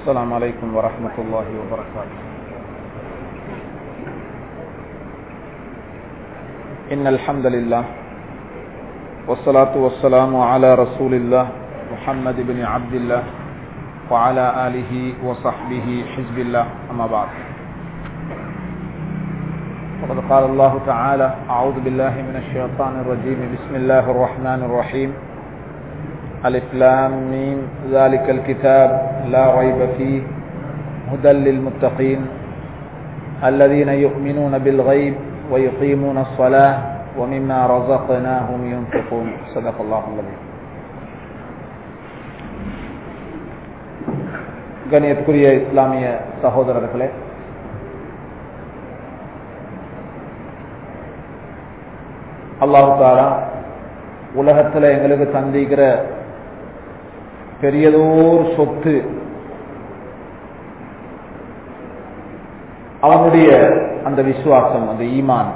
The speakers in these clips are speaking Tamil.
السلام عليكم ورحمة الله وبركاته إن الحمد لله والصلاة والسلام على رسول الله محمد بن عبد الله وعلى آله وصحبه حزب الله أما بعد وقد قال الله تعالى أعوذ بالله من الشيطان الرجيم بسم الله الرحمن الرحيم ألف لام ميم ذلك الكتاب لا ريب فيه هدى للمتقين الذين يؤمنون بالغيب ويقيمون الصلاة ومما رزقناهم ينفقون صدق الله العظيم கணியத்துக்குரிய இஸ்லாமிய சகோதரர்களே அல்லாஹு தாலா உலகத்தில் எங்களுக்கு தந்திக்கிற பெரியதோர் சொத்து அவனுடைய அந்த விசுவாசம் அந்த ஈமான்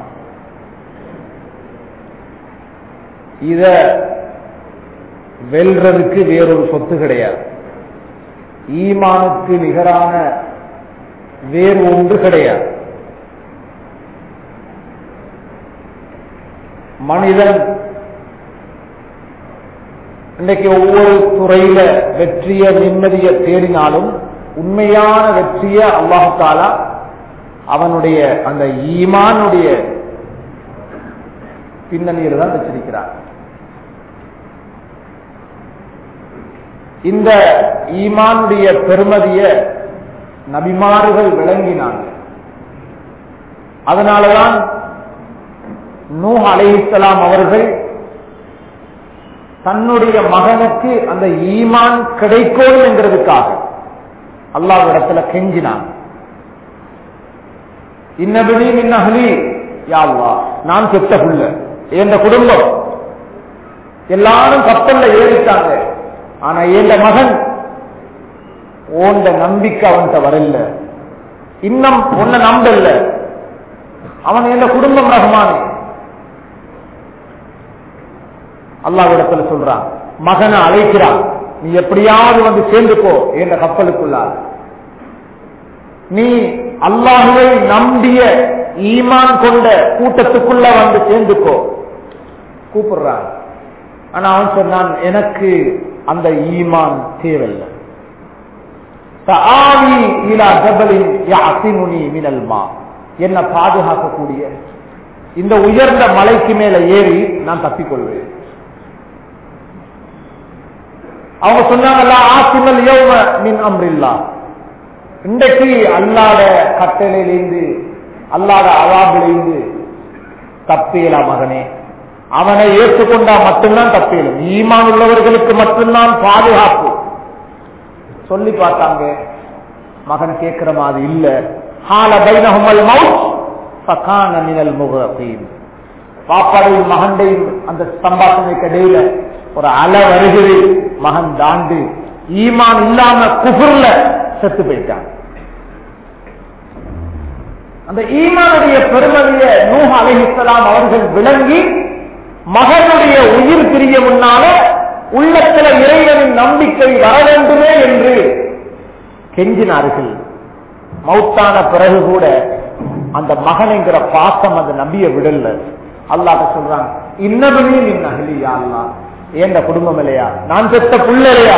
இத வெல்றதுக்கு வேறொரு சொத்து கிடையாது ஈமானுக்கு நிகரான வேறு ஒன்று கிடையாது மனிதன் இன்னைக்கு ஒவ்வொரு துறையில வெற்றிய நிம்மதிய தேடினாலும் உண்மையான வெற்றிய அல்லாஹாலா அவனுடைய அந்த ஈமானுடைய பின்னணியில் தான் வச்சிருக்கிறார் இந்த ஈமானுடைய பெருமதிய நபிமாறுகள் விளங்கினாங்க அதனாலதான் நூ அலைஹிஸ்லாம் அவர்கள் தன்னுடைய மகனுக்கு அந்த ஈமான் கிடைக்கும் என்கிறதுக்காக அல்லாவிடத்துல கெஞ்சினான் இன்னபினி மின்னஹலி யாழ்வா நான் செத்த புள்ள என் குடும்பம் எல்லாரும் கப்பல்ல ஏறிட்டாங்க ஆனா என் மகன் ஓண்ட நம்பிக்கை அவன்கிட்ட வரல இன்னும் ஒன்ன நம்பல அவன் என் குடும்பம் ரஹ்மானே அல்லாவிடத்துல சொல்றான் மகனை அழைக்கிறான் நீ எப்படியாவது வந்து சேர்ந்துக்கோ என்ற கப்பலுக்குள்ளார் நீ அல்லாஹுவை நம்பிய ஈமான் கொண்ட கூட்டத்துக்குள்ள வந்து சேர்ந்துக்கோ கூப்பிடுறான் ஆனா அவன் சொன்னான் எனக்கு அந்த ஈமான் தேவையில்லை என்ன பாதுகாக்கக்கூடிய இந்த உயர்ந்த மலைக்கு மேல ஏறி நான் தப்பிக்கொள்வேன் அவங்க சொன்னாங்கல்ல ஆசிமல் யோம மின் அம்ரில்லா இன்றைக்கு அல்லாத கட்டளையிலிருந்து அல்லாத அவாபிலிருந்து தப்பியலா மகனே அவனை ஏற்றுக்கொண்டா மட்டும்தான் தப்பியலும் ஈமான் உள்ளவர்களுக்கு மட்டும்தான் பாதுகாப்பு சொல்லி பார்த்தாங்க மகன் கேட்கிற மாதிரி இல்ல ஹால பைனஹுமல் மவுத் ஃபகான மினல் முகீன் பாப்பாடையும் மகண்டையும் அந்த சம்பாஷணைக்கு இடையில ஒரு அலை வருகிறது மகன் தாண்டு ஈமான் இல்லாம குஃபுர்ல செத்து போயிட்டான் அந்த ஈமானுடைய பெருமதிய நூஹ அலிஹிஸ்லாம் அவர்கள் விளங்கி மகனுடைய உயிர் பிரிய முன்னால உள்ளத்துல இறைவனின் நம்பிக்கை வர வேண்டுமே என்று கெஞ்சினார்கள் மௌத்தான பிறகு கூட அந்த மகன் என்கிற பாசம் அந்த நம்பிய விடல அல்லாட்ட சொல்றாங்க இன்னதுமே நின் அகலியா அல்லா ஏண்ட குடும்பம் இல்லையா நான் பெற்ற புள்ள இல்லையா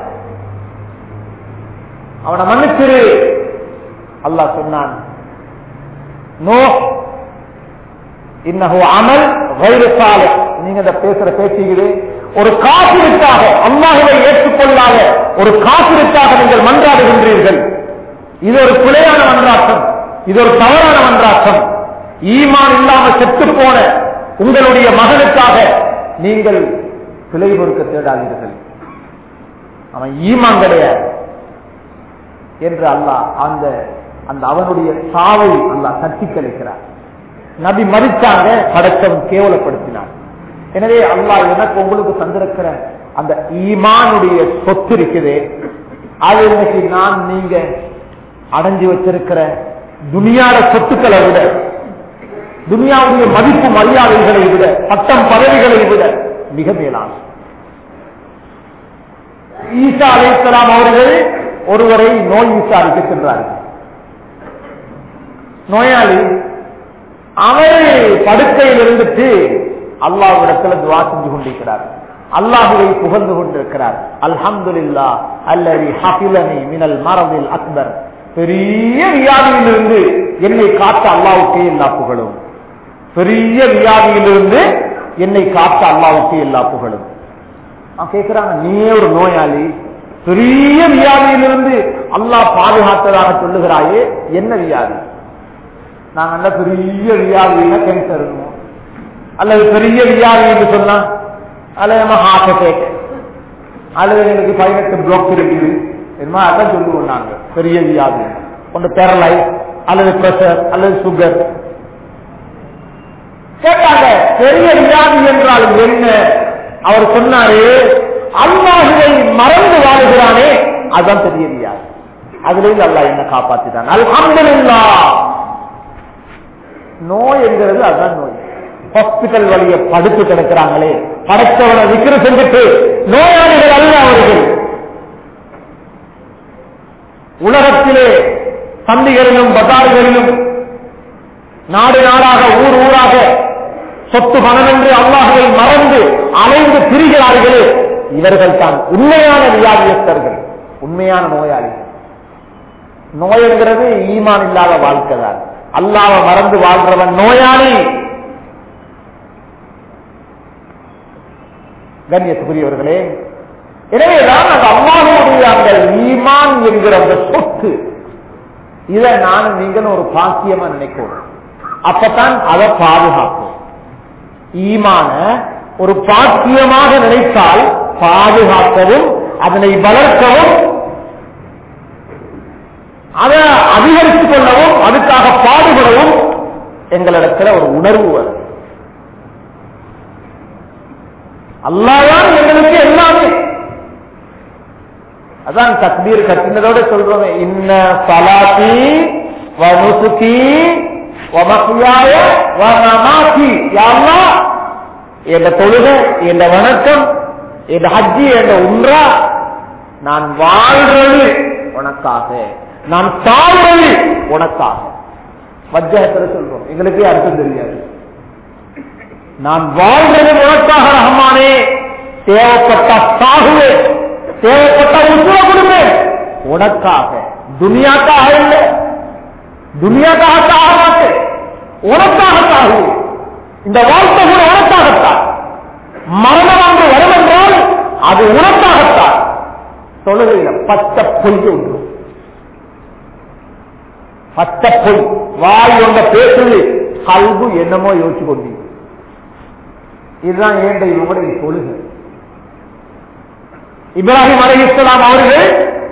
அவனை மன்னிச்சிரு அல்லாஹ் சொன்னான் நோ இன்னஹு அமல் வைரசால நீங்க இந்த பேசுற பேச்சுகிறது ஒரு காசிற்காக அல்லாஹுவை ஏற்றுக்கொள்ளாத ஒரு காசிற்காக நீங்கள் மன்றாடுகின்றீர்கள் இது ஒரு பிழையான மன்றாட்டம் இது ஒரு தவறான மன்றாட்டம் ஈமான் இல்லாம செத்து போன உங்களுடைய மகனுக்காக நீங்கள் பிழை பொறுக்க தேடாதீர்கள் அவன் ஈமான் கிடையாது என்று அல்லாஹ் அந்த அந்த அவனுடைய சாவை அல்லாஹ் தட்டி கழிக்கிறார் நபி மறிச்சாங்க படைச்சவன் கேவலப்படுத்தினான் எனவே அல்லாஹ் எனக்கு உங்களுக்கு தந்திருக்கிற அந்த ஈமானுடைய சொத்து இருக்குது அது இன்னைக்கு நான் நீங்க அடைஞ்சு வச்சிருக்கிற துனியாட சொத்துக்களை விட துனியாவுடைய மதிப்பு மரியாதைகளை விட பட்டம் பதவிகளை விட மிக மேலான ஈசா அலைத்தலாம் அவர்கள் ஒருவரை நோய் விசாரிக்க சென்றார்கள் நோயாளி அவர் படுக்கையில் இருந்துட்டு அல்லாஹ்விடத்தில் துவா செஞ்சு கொண்டிருக்கிறார் அல்லாஹுவை புகழ்ந்து கொண்டிருக்கிறார் அல்ஹம்துலில்லா அல்லது ஹபிலனி மினல் மரபில் அக்பர் பெரிய வியாதியிலிருந்து என்னை காத்த அல்லாவுக்கே எல்லா புகழும் பெரிய வியாதியிலிருந்து என்னை காத்த அல்லாவுக்கே எல்லா புகழும் அவன் கேட்கிறாங்க நீயே ஒரு நோயாளி பெரிய வியாதியிலிருந்து அல்லாஹ் பாதுகாத்ததாக சொல்லுகிறாயே என்ன வியாதி நாங்க நல்ல பெரிய வியாதியில கேன்சர் அல்லது பெரிய வியாதி என்று சொன்னா அல்லது ஹார்ட் அட்டாக் அல்லது எனக்கு பதினெட்டு பிளாக் இருக்குது என்ன அதான் சொல்லுவோம் நாங்க பெரிய வியாதி ஒன்று பேரலைஸ் அல்லது பிரஷர் அல்லது சுகர் கேட்டாங்க பெரிய வியாதி என்றால் என்ன அவர் சொன்னாரு அல்லாஹுவை மறந்து வாழுகிறானே அதுதான் பெரிய வியாதி அதுல இருந்து அல்லாஹ் என்ன காப்பாத்திட்டான் அல்ஹம்துலில்லாஹ் நோய் என்கிறது அதுதான் நோய் ஹாஸ்பிட்டல் வழிய படுத்து கிடக்கிறாங்களே படைத்தவனை விக்கிர செஞ்சுட்டு நோயாளிகள் அல்ல அவர்கள் உலகத்திலே சந்தைகளிலும் பஜார்களிலும் நாடு நாடாக ஊர் ஊராக சொத்து பணம் என்று அல்லாஹுவை மறந்து அலைந்து திரிகிறார்களே இவர்கள் தான் உண்மையான வியாதியஸ்தர்கள் உண்மையான நோயாளிகள் நோய் என்கிறது ஈமான் இல்லாத வாழ்க்கை தான் அல்லாவ மறந்து வாழ்றவன் நோயாளி கண்ணியத்துக்குரியவர்களே எனவேதான் அந்த அல்லாஹுடைய அந்த ஈமான் என்கிற அந்த சொத்து இதை நான் நீங்களும் ஒரு பாக்கியமா நினைக்கணும் அப்பதான் அதை பாதுகாக்கும் ஈமான ஒரு பாக்கியமாக நினைத்தால் பாதுகாக்கவும் அதனை வளர்க்கவும் அதை அதிகரித்துக் கொள்ளவும் அதுக்காக பாடுபடவும் எங்களிடத்துல ஒரு உணர்வு வரும் அல்லாதான் எங்களுக்கு எல்லாமே அதான் தக்பீர் கட்டினதோட சொல்றோம் இன்ன சலாத்தி வமுசுகி வமக்கியாய வமமாக்கி யாருன்னா என்ற தொழுகை என்ற வணக்கம் என்ற ஹஜ்ஜி என்ற உன்றா நான் வாழ்றது உனக்காக நான் தாழ்வது உனக்காக வஜ்ஜகத்தில் சொல்றோம் எங்களுக்கே அர்த்தம் தெரியாது நான் வாழ்றது உனக்காக ரஹமானே தேவைப்பட்ட சாகுவேன் தேவைப்பட்ட உசுர கொடுப்பேன் உனக்காக துனியாக்காக இல்லை துனியாக்காக சாக மாட்டேன் உனக்காக சாகுவேன் இந்த வாழ்க்கை கூட உனக்காகத்தான் மரணம் அன்று வரும் என்றால் அது உனக்காகத்தான் தொழுகையில பச்சை பொய் ஒன்று பச்சை பொய் வாய் ஒன்ற பேசுது கல்பு என்னமோ யோசிச்சு கொண்டீங்க இதுதான் ஏண்ட இவங்களுடைய தொழுகை இப்ராஹிம் அலி இஸ்லாம் அவர்கள்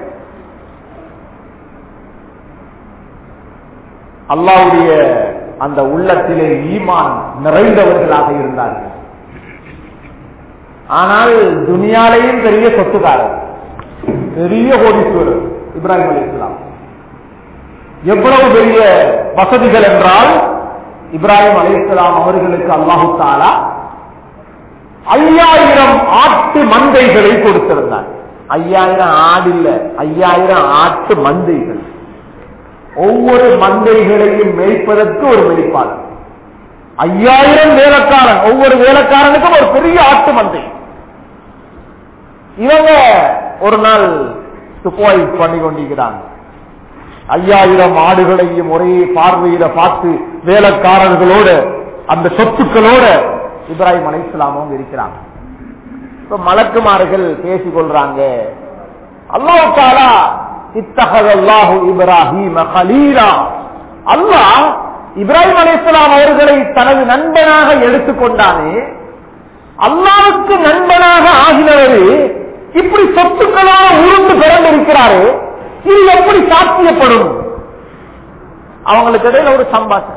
அல்லாவுடைய அந்த உள்ளத்திலே ஈமான் நிறைந்தவர்களாக இருந்தார்கள் ஆனால் துனியாலையும் பெரிய சொத்துக்காரர் பெரிய கோடீஸ்வரர் இப்ராஹிம் அலி இஸ்லாம் எவ்வளவு பெரிய வசதிகள் என்றால் இப்ராஹிம் அலி இஸ்லாம் அவர்களுக்கு அல்லாஹு தாலா ஐயாயிரம் ஆட்டு மந்தைகளை கொடுத்திருந்தார் ஐயாயிரம் ஆடு இல்ல ஐயாயிரம் ஆட்டு மந்தைகள் ஒவ்வொரு மந்தைகளையும் மேய்ப்பதற்கு ஒரு வெளிப்பாடு ஐயாயிரம் வேலைக்காரன் ஒவ்வொரு வேலைக்காரனுக்கும் ஒரு பெரிய ஆட்டு மந்தை இவங்க ஒரு நாள் துப்பாய் பண்ணி கொண்டிருக்கிறாங்க ஐயாயிரம் ஆடுகளையும் ஒரே பார்வையில பார்த்து வேலைக்காரர்களோட அந்த சொத்துக்களோட இப்ராஹிம் அலை இஸ்லாமும் இருக்கிறாங்க இப்ப மலக்குமார்கள் பேசிக் கொள்றாங்க அல்லாஹாலா இத்தகல்லாஹு இப்ராஹிம் ஹலீலா அல்லாஹ் இப்ராஹிம் அலி இஸ்லாம் அவர்களை தனது நண்பனாக எடுத்துக்கொண்டானே அல்லாவுக்கு நண்பனாக ஆகினவர் இப்படி சொத்துக்களாக உருண்டு பிறந்திருக்கிறாரு இது எப்படி சாத்தியப்படும் அவங்களுக்கு இடையில ஒரு சம்பாஷம்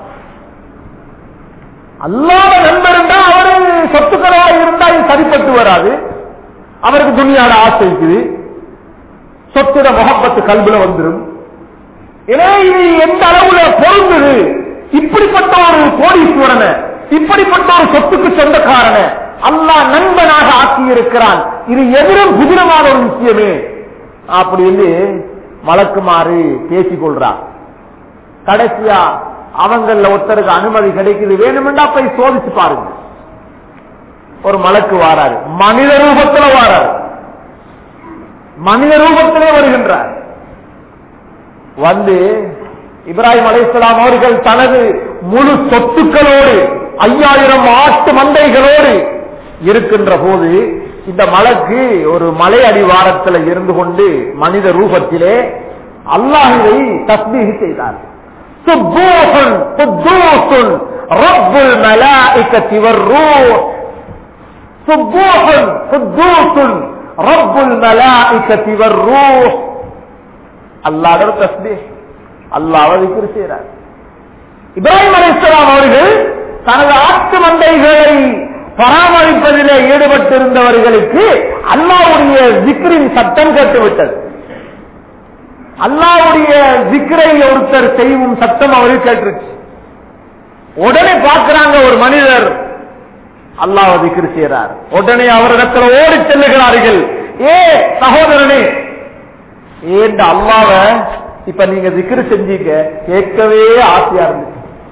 அல்லாத நண்பர் இருந்தா அவரு சொத்துக்களாக இருந்தா இது சரிப்பட்டு வராது அவருக்கு துணியாட ஆசை இருக்குது சொத்துட முகப்பத்து கல்வில வந்துடும் எனவே இது எந்த அளவுல பொருந்தது இப்படிப்பட்ட ஒரு கோடீஸ்வரனை இப்படிப்பட்ட ஒரு சொத்துக்கு சொந்தக்காரன அல்லாஹ் நண்பனாக ஆக்கி இருக்கிறான் இது எதிரும் குதிரமான ஒரு விஷயமே அப்படின்னு மலக்குமாறு பேசிக் கொள்றான் கடைசியா அவங்கள ஒருத்தருக்கு அனுமதி கிடைக்குது வேணுமெண்டா போய் சோதிச்சு பாருங்க ஒரு மலக்கு வாராரு மனித ரூபத்துல வாராரு மனித ரூபத்திலே வருகின்றார் வந்து இப்ராஹிம் அலைஹிஸ்ஸலாம் அவர்கள் தனது முழு சொத்துக்களோடு ஐயாயிரம் ஆட்டு மந்தைகளோடு இருக்கின்ற போது இந்த மலைக்கு ஒரு மலை அடிவாரத்தில் இருந்து கொண்டு மனித ரூபத்திலே அல்லாஹுவை தஸ்பீஹ் செய்தார் சுப்பூஹுன் குத்தூசுன் ரப்புல் மலாயிகத்தி வர்ரூஹ் சுப்பூஹுன் குத்தூசுன் ரப்புல் மலாயிகத்தி வர்ரூஹ் அல்லாஹ்வோட தஸ்பீஹ் அல்லாஹ்வை விக்ர் செய்றார் இப்ராஹிம் அலைஹிஸ்ஸலாம் அவர்கள் தனது ஆட்டு மந்தைகளை பராமரிப்பதிலே ஈடுபட்டிருந்தவர்களுக்கு அல்லாவுடைய ஜிக்ரின் சத்தம் கேட்டுவிட்டது அல்லாவுடைய ஜிக்ரை ஒருத்தர் செய்யும் சத்தம் அவருக்கு கேட்டுருச்சு உடனே பார்க்கிறாங்க ஒரு மனிதர் அல்லாஹ் திக்ரு செய்கிறார் உடனே அவரிடத்தில் ஓடி செல்லுகிறார்கள் ஏ சகோதரனே ஏண்ட அல்லாவ இப்ப நீங்க திக்ரு செஞ்சீங்க கேட்கவே ஆசையா இருந்துச்சு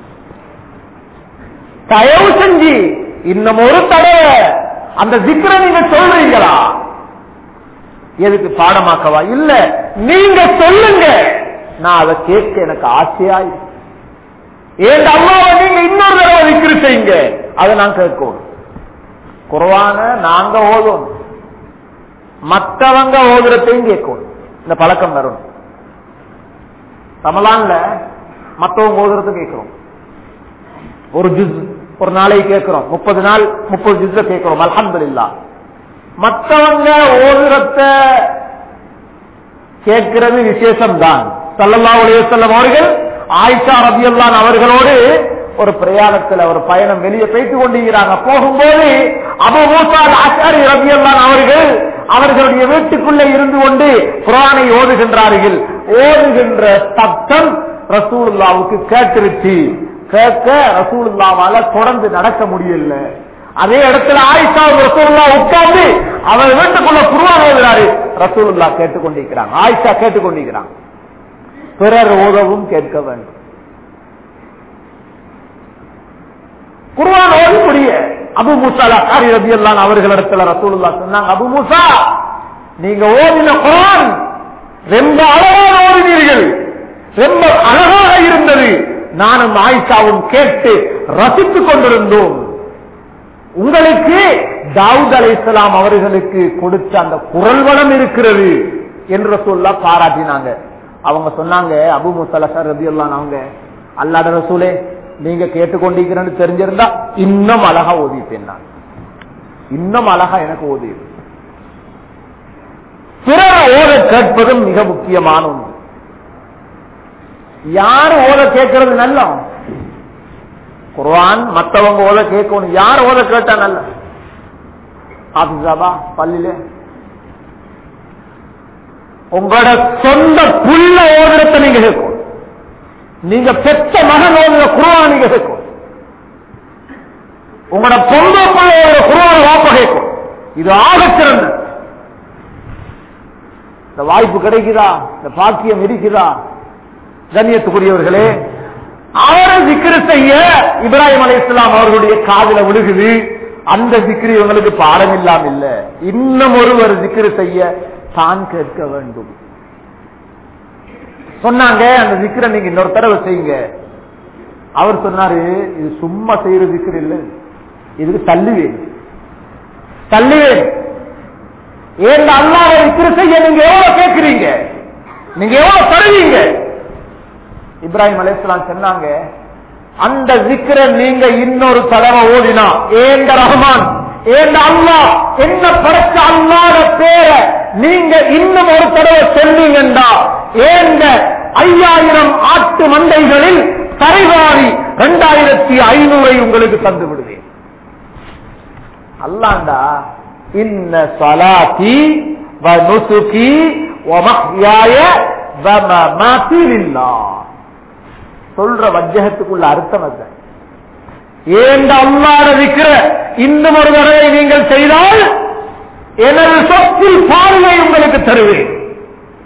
தயவு செஞ்சு இன்னும் ஒரு தடவை அந்த திக்ர நீங்க சொல்றீங்களா எதுக்கு பாடமாக்கவா இல்ல நீங்க சொல்லுங்க நான் அதை கேட்க எனக்கு ஆசையா இருக்கு. ஏன் அம்மாவை நீங்க இன்னொரு தடவை விக்கிரி செய்யுங்க அதை நான் கேட்கணும் குறவான நாங்க ஓதும் மற்றவங்க ஓதுறதையும் கேட்கணும் இந்த பழக்கம் வரும் ரமலான்ல மற்றவங்க ஓதுறது கேட்கிறோம் ஒரு ஜுஸ் ஒரு நாளைக்கு கேட்கிறோம் முப்பது நாள் முப்பது ஜுஸ்ல கேட்கிறோம் அல்ஹம்துலில்லாஹ் மற்றவங்க ஓதுறத கேட்கிறது விசேஷம் தான் சல்லல்லா செல்லம் அவர்கள் ஆயிஷா ரபியல்லான் அவர்களோடு ஒரு பிரயாணத்தில் ஒரு பயணம் வெளியே போய்த்து கொண்டிருக்கிறாங்க போகும்போது அபு மூசா ஆச்சாரி ரபியல்லான் அவர்கள் அவர்களுடைய வீட்டுக்குள்ளே இருந்து கொண்டு குரானை ஓதுகின்றார்கள் ஓதுகின்ற சப்தம் ரசூலுல்லாவுக்கு கேட்டுருச்சு கேட்க ரசூலுல்லாவால தொடர்ந்து நடக்க முடியல அதே இடத்துல ஆயிஷா ரசூலுல்லா உட்கார்ந்து அவர் வீட்டுக்குள்ள குருவான் ஓதுறாரு ரசூலுல்லா கேட்டுக்கொண்டிருக்கிறாங்க ஆயிஷா கேட்டுக்கொண்டிருக்கிறாங்க பிறர் ஓதவும் கேட்க வேண்டும் குருவான் ஓதக்கூடிய அபு மூசா அக்காரி ரபி எல்லாம் அவர்களிடத்துல ரசூலுல்லா சொன்னாங்க அபு மூசா நீங்க ஓதின குரான் ரொம்ப அழகாக ஓதினீர்கள் ரொம்ப அழகாக இருந்தது நானும் ஆயிஷாவும் கேட்டு ரசித்துக் கொண்டிருந்தோம் உங்களுக்கு தாவூத் அலை இஸ்லாம் அவர்களுக்கு கொடுத்த அந்த குரல் வளம் இருக்கிறது என்று சொல்ல பாராட்டினாங்க அவங்க சொன்னாங்க அபு முசலசர் ரபி அவங்க அல்லாத ரசூலே நீங்க கேட்டுக்கொண்டிருக்கிறேன்னு தெரிஞ்சிருந்தா இன்னும் அழகா ஓதிப்பேன் நான் இன்னும் அழகா எனக்கு ஓதி பிறர் ஓத கேட்பதும் மிக முக்கியமான ஒன்று யார் ஓத கேட்கறது நல்ல குர்ஆன் மத்தவங்க ஓத கேட்கணும் யார் ஓத கேட்டா நல்ல ஆபிசாபா பள்ளியில உங்களோட சொந்த புள்ள ஓதுறத நீங்க கேட்கணும் நீங்க பெற்ற மகன் ஓதுற குருவான் நீங்க கேட்கணும் உங்களோட பொங்க புள்ள ஓதுற குருவான வாப்ப கேட்கும் இது ஆகச் சிறந்த இந்த வாய்ப்பு கிடைக்குதா இந்த பாக்கியம் இருக்குதா கண்ணியத்துக்குரியவர்களே அவரை சிக்கிர செய்ய இப்ராஹிம் அலி இஸ்லாம் அவர்களுடைய காதல விழுகுது அந்த சிக்கிரி இவங்களுக்கு பாடம் இல்லாம இல்ல இன்னும் ஒருவர் சிக்கிர செய்ய தான் கேட்க வேண்டும் சொன்னாங்க அந்த சிக்கிர நீங்க இன்னொரு தடவை செய்யுங்க அவர் சொன்னாரு இது சும்மா செய்யற சிக்கிர இல்ல இதுக்கு தள்ளுவேன் தள்ளுவேன் ஏன் அல்லாவை சிக்கிர செய்ய நீங்க எவ்வளவு கேட்கிறீங்க நீங்க எவ்வளவு தருவீங்க இப்ராஹிம் அலையாம் சொன்னாங்க அந்த சிக்கர நீங்க இன்னொரு தடவை ஓடினா ஏந்த ரஹ்மான் ஏந்த அல்லா என்ன படைச்ச அல்லாத பேரை நீங்க இன்னும் ஒரு தடவை சொன்னீங்கண்டா ஏந்த ஐயாயிரம் ஆட்டு மண்டைகளில் தரைவாரி இரண்டாயிரத்தி ஐநூறை உங்களுக்கு தந்து விடுவேன் அல்லாண்டா இன்ன சலாத்தி வ நுசுகி வ மஹ்யாய வ மமாத்தி லில்லாஹ் சொல்ற வஜகத்துக்குள்ள அர்த்தம் அது ஏண்ட அல்லாத விக்கிற இன்னும் ஒரு தடவை நீங்கள் செய்தால் எனது சொத்தில் பாருவை உங்களுக்கு தருவேன்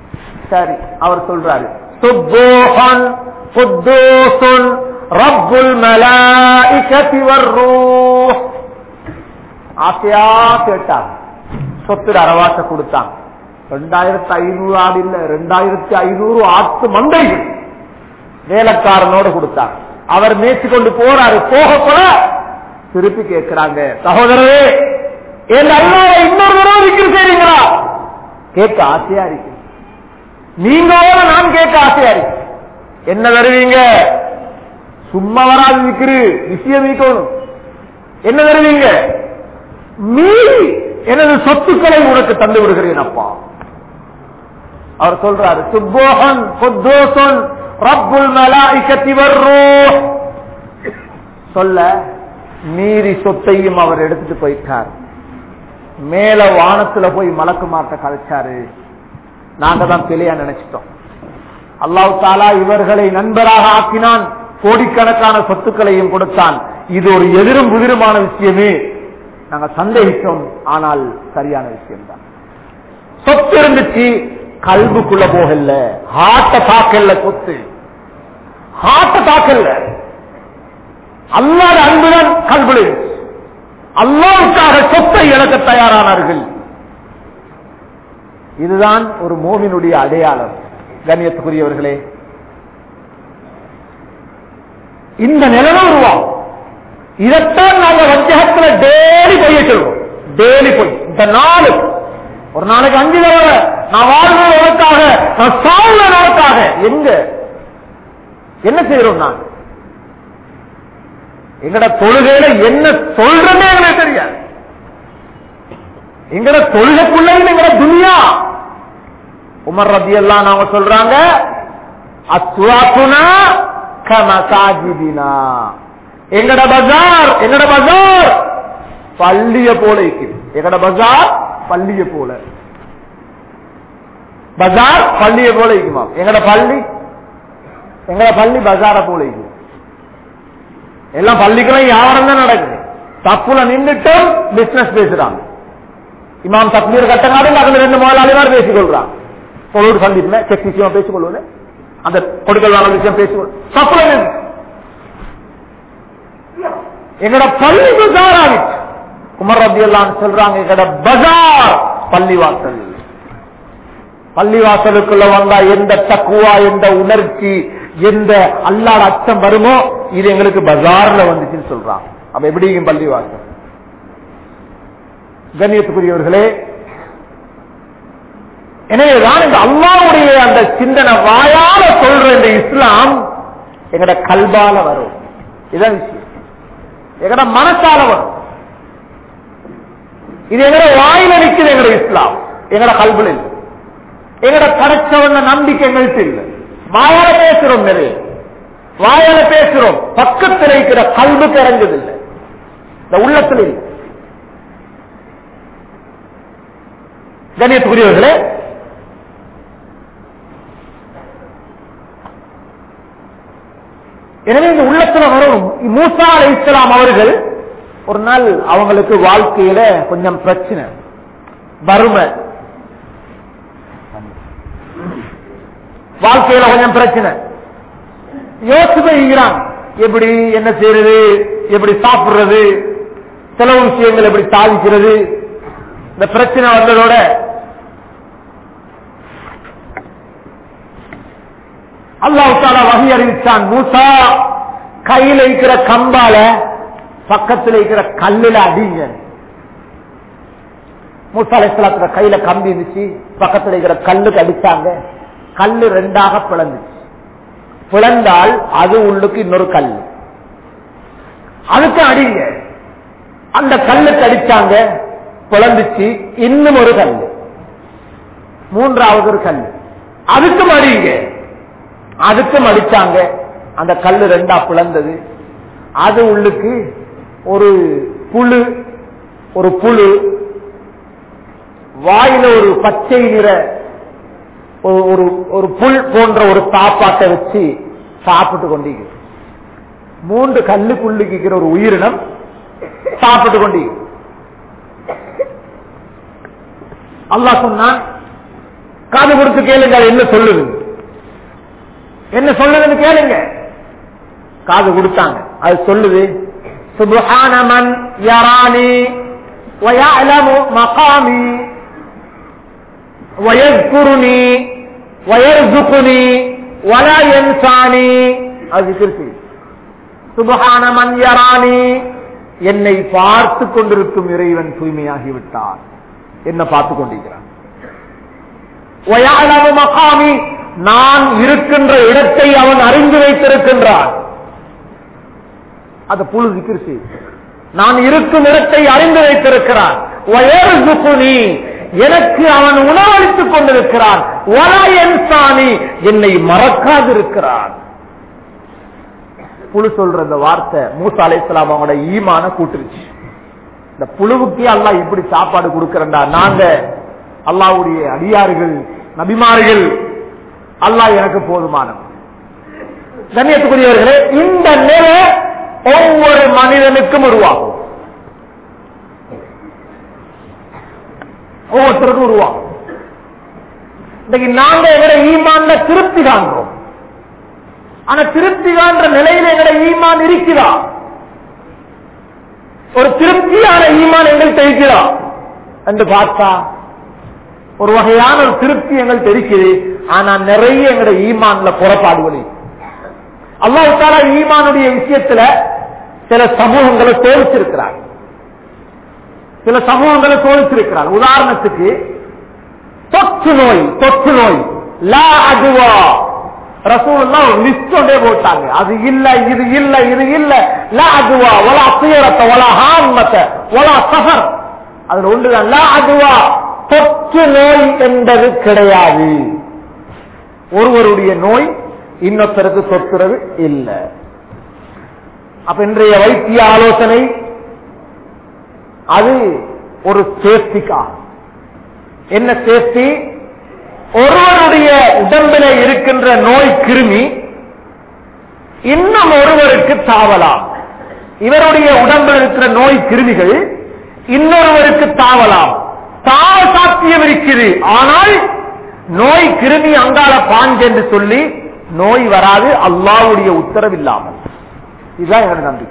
சரி அவர் சொல்றாரு சுப்போஹன் குத்தூசுன் ரப்புல் மலாயிகத்தி வர்ரூஹ் ஆசையா கேட்டாங்க சொத்து அரவாச கொடுத்தாங்க ரெண்டாயிரத்தி ஐநூறு ஆடு இல்ல ரெண்டாயிரத்தி ஐநூறு ஆட்டு மந்தைகள் வேலைக்காரனோட கொடுத்தாங்க அவர் மேய்ச்சி கொண்டு போறாரு போக போல திருப்பி கேட்கிறாங்க சகோதரரே என் அல்லாவை இன்னொரு தடவை விக்கிரி செய்றீங்களா கேட்க ஆசையா இருக்கு நீங்களோட நான் கேட்க ஆசையா இருக்கு என்ன தருவீங்க சும்மா வராது விக்கிரு விஷயம் இருக்கணும் என்ன தருவீங்க மீறி எனது சொத்துக்களை உனக்கு தந்து விடுகிறேன் அப்பா அவர் சொல்றாரு சுப்போகன் பொத்தோசன் ரப்புல் மலாய்கத்தி வர்றோம் சொல்ல மீறி சொத்தையும் அவர் எடுத்துட்டு போயிட்டார் மேல வானத்துல போய் மலக்கு மாட்ட கழிச்சாரு நாங்க தான் பிழையா நினைச்சிட்டோம் அல்லாஹ் தாலா இவர்களை நண்பராக ஆக்கினான் கோடிக்கணக்கான சொத்துக்களையும் கொடுத்தான் இது ஒரு எதிரும் புதிருமான விஷயமே நாங்க சந்தேகித்தோம் ஆனால் சரியான விஷயம் தான் சொத்து இருந்துச்சு கல்புக்குள்ள போகல ஹார்ட்ட தாக்கல்ல சொத்து ஹார்ட்ட தாக்கல்ல அல்லாத அன்புதான் கல்புல அல்லாவுக்காக சொத்தை இழக்க தயாரானார்கள் இதுதான் ஒரு மோவினுடைய அடையாளம் கண்ணியத்துக்குரியவர்களே இந்த நிலைமை உருவாகும் இதைத்தான் நாங்க வஞ்சகத்துல டெய்லி பொய்ய சொல்றோம் டெய்லி பொய் இந்த நாலு ஒரு நாளைக்கு அஞ்சு தடவை நான் வாழ்வது உனக்காக நான் சாவுவது உனக்காக எங்க என்ன செய்யறோம் நான் எங்கட தொழுகையில என்ன சொல்றமே எங்களுக்கு தெரியாது எங்கட தொழுகைக்குள்ள எங்கட துனியா உமர் ரபி எல்லாம் நாம சொல்றாங்க அஸ்வாக்குனா கமசாஜிதினா எங்கட பஜார் எங்கட பஜார் பள்ளிய போல இருக்குது எங்கட பஜார் பள்ளிய போல பஜார் பள்ளிய போல இருக்குமா எங்கட பள்ளி எங்கட பள்ளி பஜார போல இருக்குது எல்லாம் பள்ளிக்கெல்லாம் வியாபாரம் தான் நடக்குது தப்புல நின்றுட்டும் பிசினஸ் பேசுறாங்க இமாம் தக்மீர் கட்டங்காடு அதுல ரெண்டு முதலாளிமார் பேசிக் கொள்றாங்க தொழில் சந்திப்புல செக் விஷயம் பேசிக் கொள்வது அந்த கொடுக்கல் விஷயம் பேசிக்கொள் தப்புல நின்று எங்கட பள்ளி பஜார் ஆகிட்டு குமர் ரபி எல்லாம் சொல்றாங்க எங்கட பஜார் பள்ளிவாசல் பள்ளிவாசலுக்குள்ள வந்தா எந்த தக்குவா எந்த உணர்ச்சி எந்த அல்லாட அச்சம் வருமோ இது எங்களுக்கு பஜார்ல வந்துச்சுன்னு சொல்றாங்க அப்ப எப்படியும் பள்ளிவாசல் கண்ணியத்துக்குரியவர்களே எனவேதான் இந்த அல்லாவுடைய அந்த சிந்தனை வாயால சொல்ற இந்த இஸ்லாம் எங்கட கல்பால வரும் இதான் விஷயம் எங்கட மனசால வரும் இது எங்கட வாயில நிற்குது எங்கட இஸ்லாம் எங்கட கல்புல இல்லை எங்கட படைச்சவன நம்பிக்கை எங்கள்கிட்ட இல்லை வாயால பேசுறோம் நிறைய வாயால பேசுறோம் பக்கத்தில் இருக்கிற கல்புக்கு இறங்குது இல்லை இந்த உள்ளத்தில் இல்லை கண்ணியத்துக்குரியவர்களே எனவே இந்த உள்ளத்துல வரும் மூசா அலை இஸ்லாம் அவர்கள் ஒரு நாள் அவங்களுக்கு வாழ்க்கையில கொஞ்சம் பிரச்சனை வறுமை வாழ்க்கையில கொஞ்சம் பிரச்சனை யோசிச்சு போய்கிறான் எப்படி என்ன செய்யறது எப்படி சாப்பிடுறது செலவு விஷயங்கள் எப்படி சாதிக்கிறது இந்த பிரச்சனை வந்ததோட அல்லாஹால வகை அறிவிச்சான் மூசா கையில இருக்கிற கம்பால பக்கத்தில் இருக்கிற கல்லுல அடிங்க மூசா அலிஸ்லாத்துல கையில கம்பி இருந்துச்சு பக்கத்தில் இருக்கிற கல்லுக்கு அடிச்சாங்க கல்லு ரெண்டாக பிளந்துச்சு பிளந்தால் அது உள்ளுக்கு இன்னொரு கல் அதுக்கு அடிங்க அந்த கல்லுக்கு அடிச்சாங்க பிளந்துச்சு இன்னும் ஒரு கல் மூன்றாவது ஒரு கல் அதுக்கும் அடிங்க அதுக்கும் அடிச்சாங்க அந்த கல்லு ரெண்டா பிளந்தது அது உள்ளுக்கு ஒரு புழு ஒரு புழு வாயில ஒரு பச்சை நிற ஒரு- ஒரு ஒரு புல் போன்ற ஒரு சாப்பாட்டை வச்சு சாப்பிட்டு கொண்டீங்க மூன்று கல்லுக்குள்ளுக்கு இருக்கிற ஒரு உயிரினம் சாப்பிட்டு கொண்டீங்க அல்லாஹ் சொன்னான் காது கொடுத்து கேளுங்க அது என்ன சொல்லுது என்ன சொல்லுதுன்னு கேளுங்க காது கொடுத்தாங்க அது சொல்லுது சுபஹானமன் யரானி ويعلم مقامي ويذكرني ويرزقني ولا ينساني அது திருப்பி சுபஹானமன் யரானி என்னை பார்த்து கொண்டிருக்கும் இறைவன் தூய்மையாகிவிட்டார் என்ன பார்த்து கொண்டிருக்கிறான் ويعلم مقامي நான் இருக்கின்ற இடத்தை அவன் அறிந்து வைத்திருக்கின்றான் அது புழு விக்கிருச்சு நான் இருக்கும் இடத்தை அறிந்து வைத்திருக்கிறான் வயர்சுகுனி, எனக்கு அவன் உணவளித்துக் கொண்டிருக்கிறான் வலாயன்சானி என்னை மறக்காதிருக்கிறான் புழு சொல்ற இந்த வார்த்தை மூசா அலைஹிஸ்ஸலாம் அவங்களோட ஈமான கூட்டுருச்சு இந்த புழுவுக்கு அல்லாஹ் இப்படி சாப்பாடு கொடுக்கிறண்டா நாங்க அல்லாஹ்வுடைய அடியார்கள் நபிமார்கள் அல்லாஹ் எனக்கு போதுமானவன் கண்ணியத்துக்குரியவர்களே இந்த நிலை ஒவ்வொரு மனிதனுக்கும் உருவாகும் ஒவ்வொருத்தருக்கும் உருவாகும் இன்னைக்கு நாங்க எங்கட ஈமான்ல திருப்தி காண்றோம் ஆனா திருப்தி காண்ற நிலையில எங்கட ஈமான் இருக்கிறா ஒரு திருப்தியான ஈமான் எங்கள்கிட்ட இருக்கிறா என்று பார்த்தா ஒரு வகையான ஒரு திருப்தி எங்கள்கிட்ட இருக்குது ஆனா நிறைய எங்கட ஈமான்ல புறப்பாடுகள் அல்லாஹ் தாலா ஈமானுடைய விஷயத்துல சில சமூகங்களை சோதிச்சிருக்கிறார் சில சமூகங்களை சோதிச்சிருக்கிறார் உதாரணத்துக்கு தொற்று நோய் தொற்று நோய் லா அதுவா ரசூல்லா ஒரு லிஸ்ட் ஒன்றே போட்டாங்க அது இல்ல இது இல்ல இது இல்ல லா அதுவா ஒலா துயரத்தை ஒலா ஹான்மத்தை ஒலா சஃபர் அதுல ஒன்றுதான் லா அதுவா தொற்று நோய் என்பது கிடையாது ஒருவருடைய நோய் இன்னொருத்தருக்கு தொற்றுறது இல்லை அப்ப இன்றைய வைத்திய ஆலோசனை அது ஒரு சேஃப்டிக்கா என்ன சேஃப்டி ஒருவருடைய உடம்பில இருக்கின்ற நோய் கிருமி இன்னும் ஒருவருக்கு தாவலாம் இவருடைய உடம்பில் இருக்கிற நோய் கிருமிகள் இன்னொருவருக்கு தாவலாம் தாவ சாத்தியம் இருக்குது ஆனால் நோய் கிருமி அங்கால பாஞ்சு என்று சொல்லி நோய் வராது அல்லாவுடைய உத்தரவில்லாமல் இதுதான் என்னோட நம்பிக்கை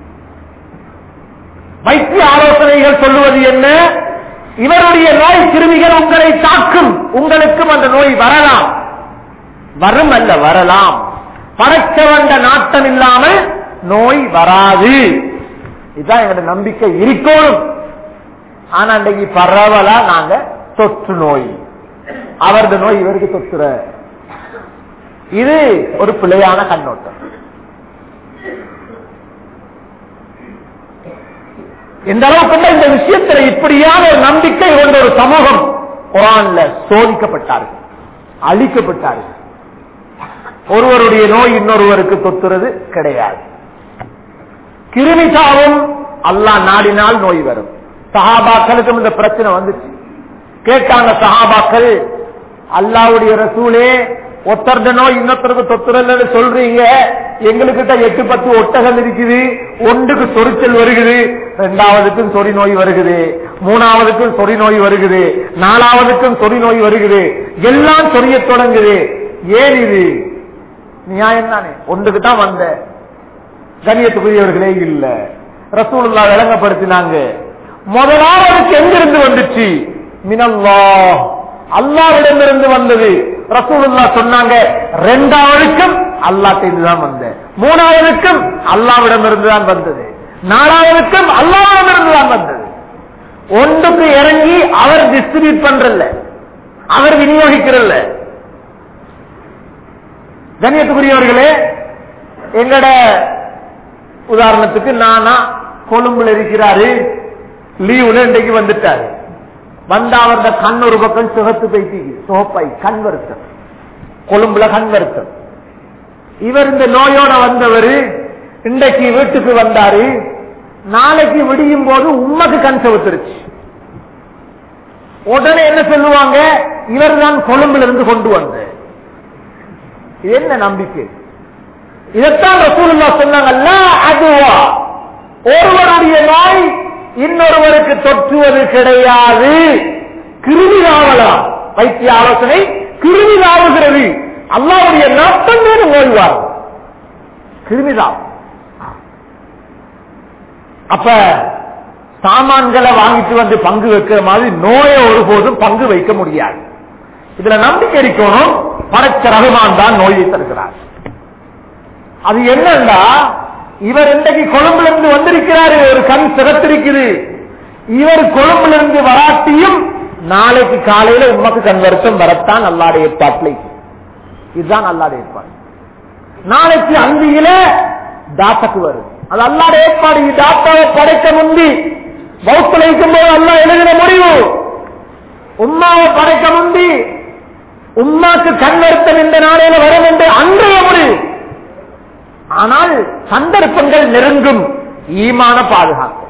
வைத்திய ஆலோசனைகள் சொல்லுவது என்ன இவருடைய நோய் கிருமிகள் உங்களை தாக்கும் உங்களுக்கும் அந்த நோய் வரலாம் வரும் அல்ல வரலாம் படைக்க வந்த நாட்டம் இல்லாமல் நோய் வராது இதுதான் என்னோட நம்பிக்கை இருக்கணும் ஆனா அன்றைக்கு பரவலா நாங்க தொற்று நோய் அவரது நோய் இவருக்கு தொற்றுற இது ஒரு பிழையான கண்ணோட்டம் எந்த அளவுக்கு இந்த விஷயத்தில் இப்படியான ஒரு நம்பிக்கை கொண்ட ஒரு சமூகம் குரான்ல சோதிக்கப்பட்டார்கள் அழிக்கப்பட்டார்கள் ஒருவருடைய நோய் இன்னொருவருக்கு தொத்துறது கிடையாது கிருமி சாவும் அல்லா நாடினால் நோய் வரும் சஹாபாக்களுக்கும் இந்த பிரச்சனை வந்துச்சு கேட்டாங்க சஹாபாக்கள் அல்லாவுடைய ரசூலே ஒத்தர்ட நோய் இன்னொருத்தருக்கு தொத்துறன்னு சொல்றீங்க எங்களுக்கிட்ட எட்டு பத்து ஒட்டகம் இருக்குது ஒன்றுக்கு சொரிச்சல் வருகுது ரெண்டாவதுக்கும் சொறி நோய் வருகுது மூணாவதுக்கும் சொறி நோய் வருகுது நாலாவதுக்கும் சொறி நோய் வருகுது எல்லாம் சொரிய தொடங்குது ஏன் இது நியாயம் தானே ஒன்றுக்கு தான் வந்த கண்ணியத்துக்குரியவர்களே இல்ல ரசூலுல்லா விளங்கப்படுத்தினாங்க முதலாவதுக்கு எங்கிருந்து வந்துச்சு மினல்லா அல்லாவிடமிருந்து வந்தது ரசூலுல்லா சொன்னாங்க ரெண்டாவதுக்கும் அல்லாட்டிருந்து தான் வந்த மூணாவதுக்கும் அல்லாவிடமிருந்து தான் வந்தது நாலாவதுக்கும் அல்லாவிடமிருந்து தான் வந்தது ஒன்றுக்கு இறங்கி அவர் டிஸ்ட்ரிபியூட் பண்றல்ல அவர் விநியோகிக்கிறல்ல கண்ணியத்துக்குரியவர்களே எங்கட உதாரணத்துக்கு நானா கொழும்புல இருக்கிறாரு லீவுல இன்றைக்கு வந்துட்டாரு வந்த அவரது கண் ஒரு பக்கம் சுகத்து பைத்தி சோப்பை கண் வருத்தம் கொழும்புல கண் வருத்தம் இவர் இந்த நோயோட வந்தவர் இன்றைக்கு வீட்டுக்கு வந்தாரு நாளைக்கு விடியும் போது உண்மைக்கு கண் செவுத்துருச்சு உடனே என்ன சொல்லுவாங்க இவர் தான் கொழும்புல இருந்து கொண்டு வந்த இது என்ன நம்பிக்கை இதைத்தான் ரசூலுல்லா சொன்னாங்கல்ல அதுவா ஒருவருடைய நோய் இன்னொருவருக்கு தொற்றுவது கிடையாது கிருமி ஆகலாம் வைத்திய ஆலோசனை கிருமிதாவுகிறது அல்லாவுடைய நாட்டம் மீது ஓய்வார் கிருமிதாவும் அப்ப சாமான்களை வாங்கிட்டு வந்து பங்கு வைக்கிற மாதிரி நோயை ஒருபோதும் பங்கு வைக்க முடியாது இதுல நம்பிக்கை இருக்கணும் படைச்ச ரகுமான் தான் நோயை தருகிறார் அது என்னன்னா இவர் இன்றைக்கு கொழும்புல இருந்து வந்திருக்கிறாரு ஒரு கண் சிறத்திருக்குது இவர் கொழும்புல இருந்து வராட்டியும் நாளைக்கு காலையில உமக்கு கண் வருத்தம் வரத்தான் அல்லாட ஏற்பாட்டில் இதுதான் அல்லாட ஏற்பாடு நாளைக்கு அந்தியில தாத்தக்கு வரும் அது அல்லாட ஏற்பாடு இது தாத்தாவை படைக்க முந்தி பௌத்தல இருக்கும்போது அல்லா எழுதின முடிவு உம்மாவை படைக்க முந்தி உம்மாக்கு கண் வருத்தம் இந்த நாளையில வரும் என்று அன்றைய முடிவு ஆனால் சந்தர்ப்பங்கள் நெருங்கும் ஈமான பாதுகாக்கும்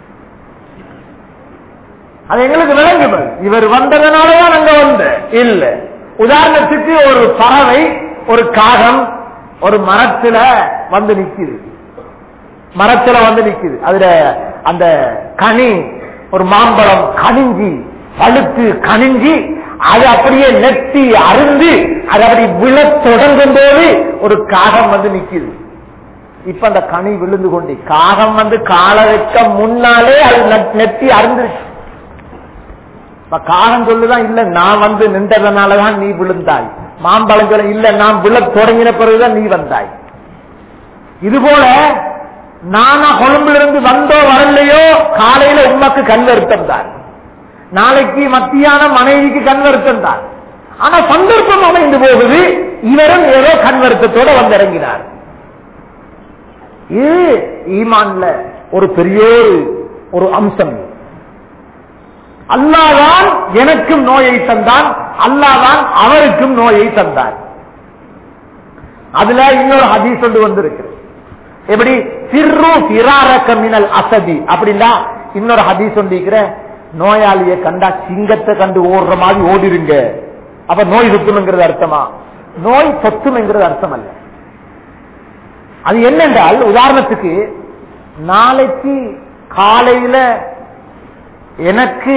அது எங்களுக்கு விளங்கும் இவர் வந்ததுனாலதான் அங்க வந்த இல்ல உதாரணத்துக்கு ஒரு பறவை ஒரு காகம் ஒரு மரத்துல வந்து நிக்குது மரத்துல வந்து நிக்குது அதுல அந்த கனி ஒரு மாம்பழம் கனிஞ்சி பழுத்து கனிஞ்சி அது அப்படியே நெட்டி அருந்து அது அப்படி விழத் தொடங்கும் போது ஒரு காகம் வந்து நிக்குது இப்ப அந்த கனி விழுந்து கொண்டு காகம் வந்து கால வைக்க முன்னாலே அது நெ- நெத்தி அருந்துருச்சு இப்ப காகம் சொல்லுதான் இல்ல நான் வந்து நின்றதுனாலதான் நீ விழுந்தாய் மாம்பழம் சொல்ல இல்ல நான் விழத் தொடங்கின பிறகுதான் நீ வந்தாய் இது போல நானா கொழும்புல இருந்து வந்தோ வரலையோ காலையில உமக்கு கண் வருத்தம் தான் நாளைக்கு மத்தியான மனைவிக்கு கண் வருத்தம் தான் ஆனா சந்தர்ப்பம் அமைந்து போகுது இவரும் ஏதோ கண் வருத்தத்தோட வந்து இறங்கினார் இது ஈமான்ல ஒரு பெரிய ஒரு- ஒரு அம்சம் அல்லாதான் எனக்கும் நோயை தந்தான் அல்லாதான் அவருக்கும் நோயை தந்தார் அதுல இன்னொரு ஹதீஸ் ஒன்று வந்திருக்கு எப்படி சிறு சிறாரக்க மினல் அசதி அப்படின்னா இன்னொரு ஹதீஸ் ஒன்றிருக்கிற நோயாளியை கண்டா சிங்கத்தை கண்டு ஓடுற மாதிரி ஓடிருங்க அப்ப நோய் சுத்தும்ங்கிறது அர்த்தமா நோய் சொத்தும்ங்கிறது அர்த்தம் அல்ல அது என்னென்றால் உதாரணத்துக்கு நாளைக்கு காலையில எனக்கு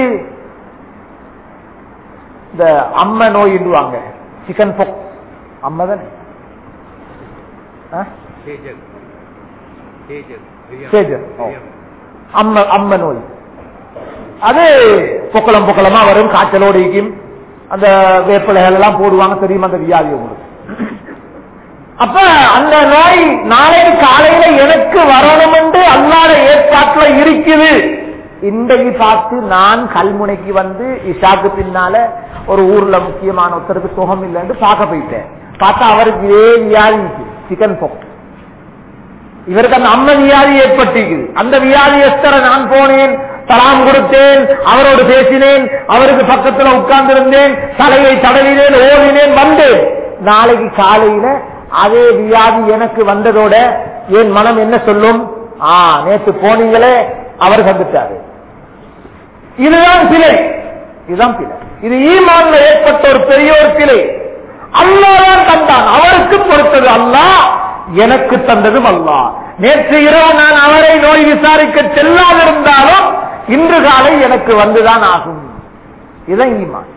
இந்த அம்ம நோய் வாங்க சிக்கன் பொக் அம்மா தானே ஆ? தேஜஸ் தேஜஸ் சேஜர் ஓ. அம்ம அம்ம நோய் அது பொக்கலம் பொக்கலமா வரும் காய்ச்சலோடு இருக்கும் அந்த வேப்பிலைகள் எல்லாம் போடுவாங்க தெரியும் அந்த வியாதி உங்களுக்கு அப்ப அந்த நோய் நாளைக்கு காலையில எனக்கு வரணும் என்று அல்லாத ஏற்பாட்டுல இருக்குது இன்றைக்கு பார்த்து நான் கல்முனைக்கு வந்து இஷாக்கு பின்னால ஒரு ஊர்ல முக்கியமான ஒருத்தருக்கு சுகம் இல்லைன்னு பார்க்க போயிட்டேன் பார்த்தா அவருக்கு இதே வியாதி சிக்கன் பொக் இவருக்கு அந்த அம்ம வியாதி ஏற்பட்டிருக்குது அந்த வியாதியஸ்தரை நான் போனேன் சலாம் கொடுத்தேன் அவரோடு பேசினேன் அவருக்கு பக்கத்துல உட்கார்ந்து இருந்தேன் தலையை தடவினேன் ஓடினேன் வந்தேன் நாளைக்கு காலையில அதே வியாதி எனக்கு வந்ததோட என் மனம் என்ன சொல்லும் ஆ நேற்று போனீங்களே அவர் வந்துட்டாரு இதுதான் பிழை இதுதான் பிழை இது ஈமான்ல ஏற்பட்ட ஒரு பெரிய ஒரு பிழை அல்லாதான் தந்தான் அவருக்கு பொறுத்தது அல்லாஹ் எனக்கு தந்ததும் அல்லாஹ் நேற்று இரவு நான் அவரை நோய் விசாரிக்க செல்லாதிருந்தாலும் இன்று காலை எனக்கு வந்துதான் ஆகும் இதுதான் ஈமான்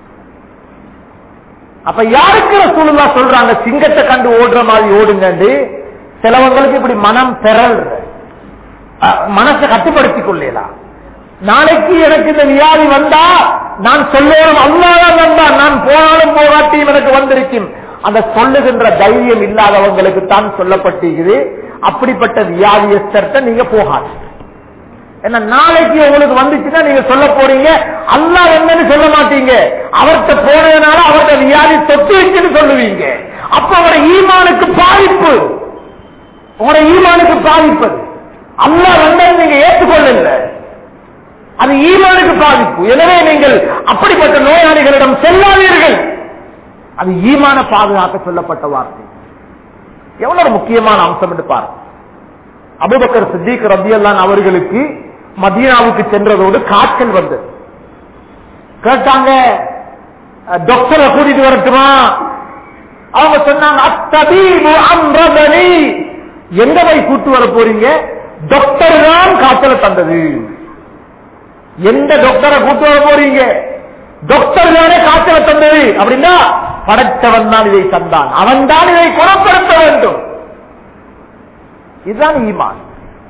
அப்ப யாருக்கு ரசூலுல்லா சொல்றாங்க சிங்கத்தை கண்டு ஓடுற மாதிரி ஓடுங்கண்டு சிலவங்களுக்கு இப்படி மனம் பெறல் மனசை கட்டுப்படுத்திக் கொள்ளலாம் நாளைக்கு எனக்கு இந்த வியாதி வந்தா நான் சொல்லணும் அல்லாதான் வந்தான் நான் போனாலும் போகாட்டியும் எனக்கு வந்திருக்கும் அந்த சொல்லுகின்ற தைரியம் இல்லாதவங்களுக்கு தான் சொல்லப்பட்டிருக்குது அப்படிப்பட்ட வியாதியஸ்தர்த்த நீங்க போகாது ஏன்னா நாளைக்கு உங்களுக்கு வந்துச்சுன்னா நீங்க சொல்ல போறீங்க அல்லா என்னன்னு சொல்ல மாட்டீங்க அவர்கிட்ட போனதுனால அவர்கிட்ட வியாதி தொட்டு வச்சுன்னு சொல்லுவீங்க அப்ப அவரோட ஈமானுக்கு பாதிப்பு உங்களோட ஈமானுக்கு பாதிப்பு அல்லா வந்தது நீங்க ஏற்றுக்கொள்ளல அது ஈமானுக்கு பாதிப்பு எனவே நீங்கள் அப்படிப்பட்ட நோயாளிகளிடம் செல்லாதீர்கள் அது ஈமான பாதுகாக்க சொல்லப்பட்ட வார்த்தை எவ்வளவு ஒரு முக்கியமான அம்சம் என்று பாருங்க அபுபக்கர் சித்திக் ரபியல்லான் அவர்களுக்கு மதீனாவுக்கு சென்றதோடு காய்ச்சல் வந்தது கேட்டாங்க அஹ், டாக்டரை கூட்டிட்டு வரட்டுமா அவங்க சொன்னாங்க அத்தபீபு அம்ரதனி எங்க போய் கூட்டு வர போறீங்க டாக்டர் தான் காய்ச்சலை தந்தது எந்த டாக்டரை கூட்டு வர போறீங்க டாக்டர் தானே காய்ச்சல தந்தது அப்படின்னா படைத்தவன் தான் இதை தந்தான் அவன் தான் இதை குணப்படுத்த வேண்டும் இதுதான் ஈமான்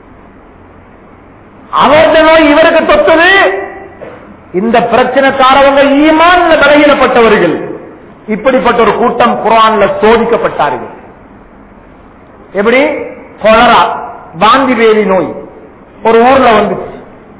அவரது நோய் இவருக்கு தொட்டது இந்த பிரச்சனைக்காரவங்க ஈமான்ல பலகீனப்பட்டவர்கள் இப்படிப்பட்ட ஒரு கூட்டம் குரான்ல சோதிக்கப்பட்டார்கள் எப்படி கொலரா வாந்தி வேலி நோய் ஒரு ஊர்ல வந்துச்சு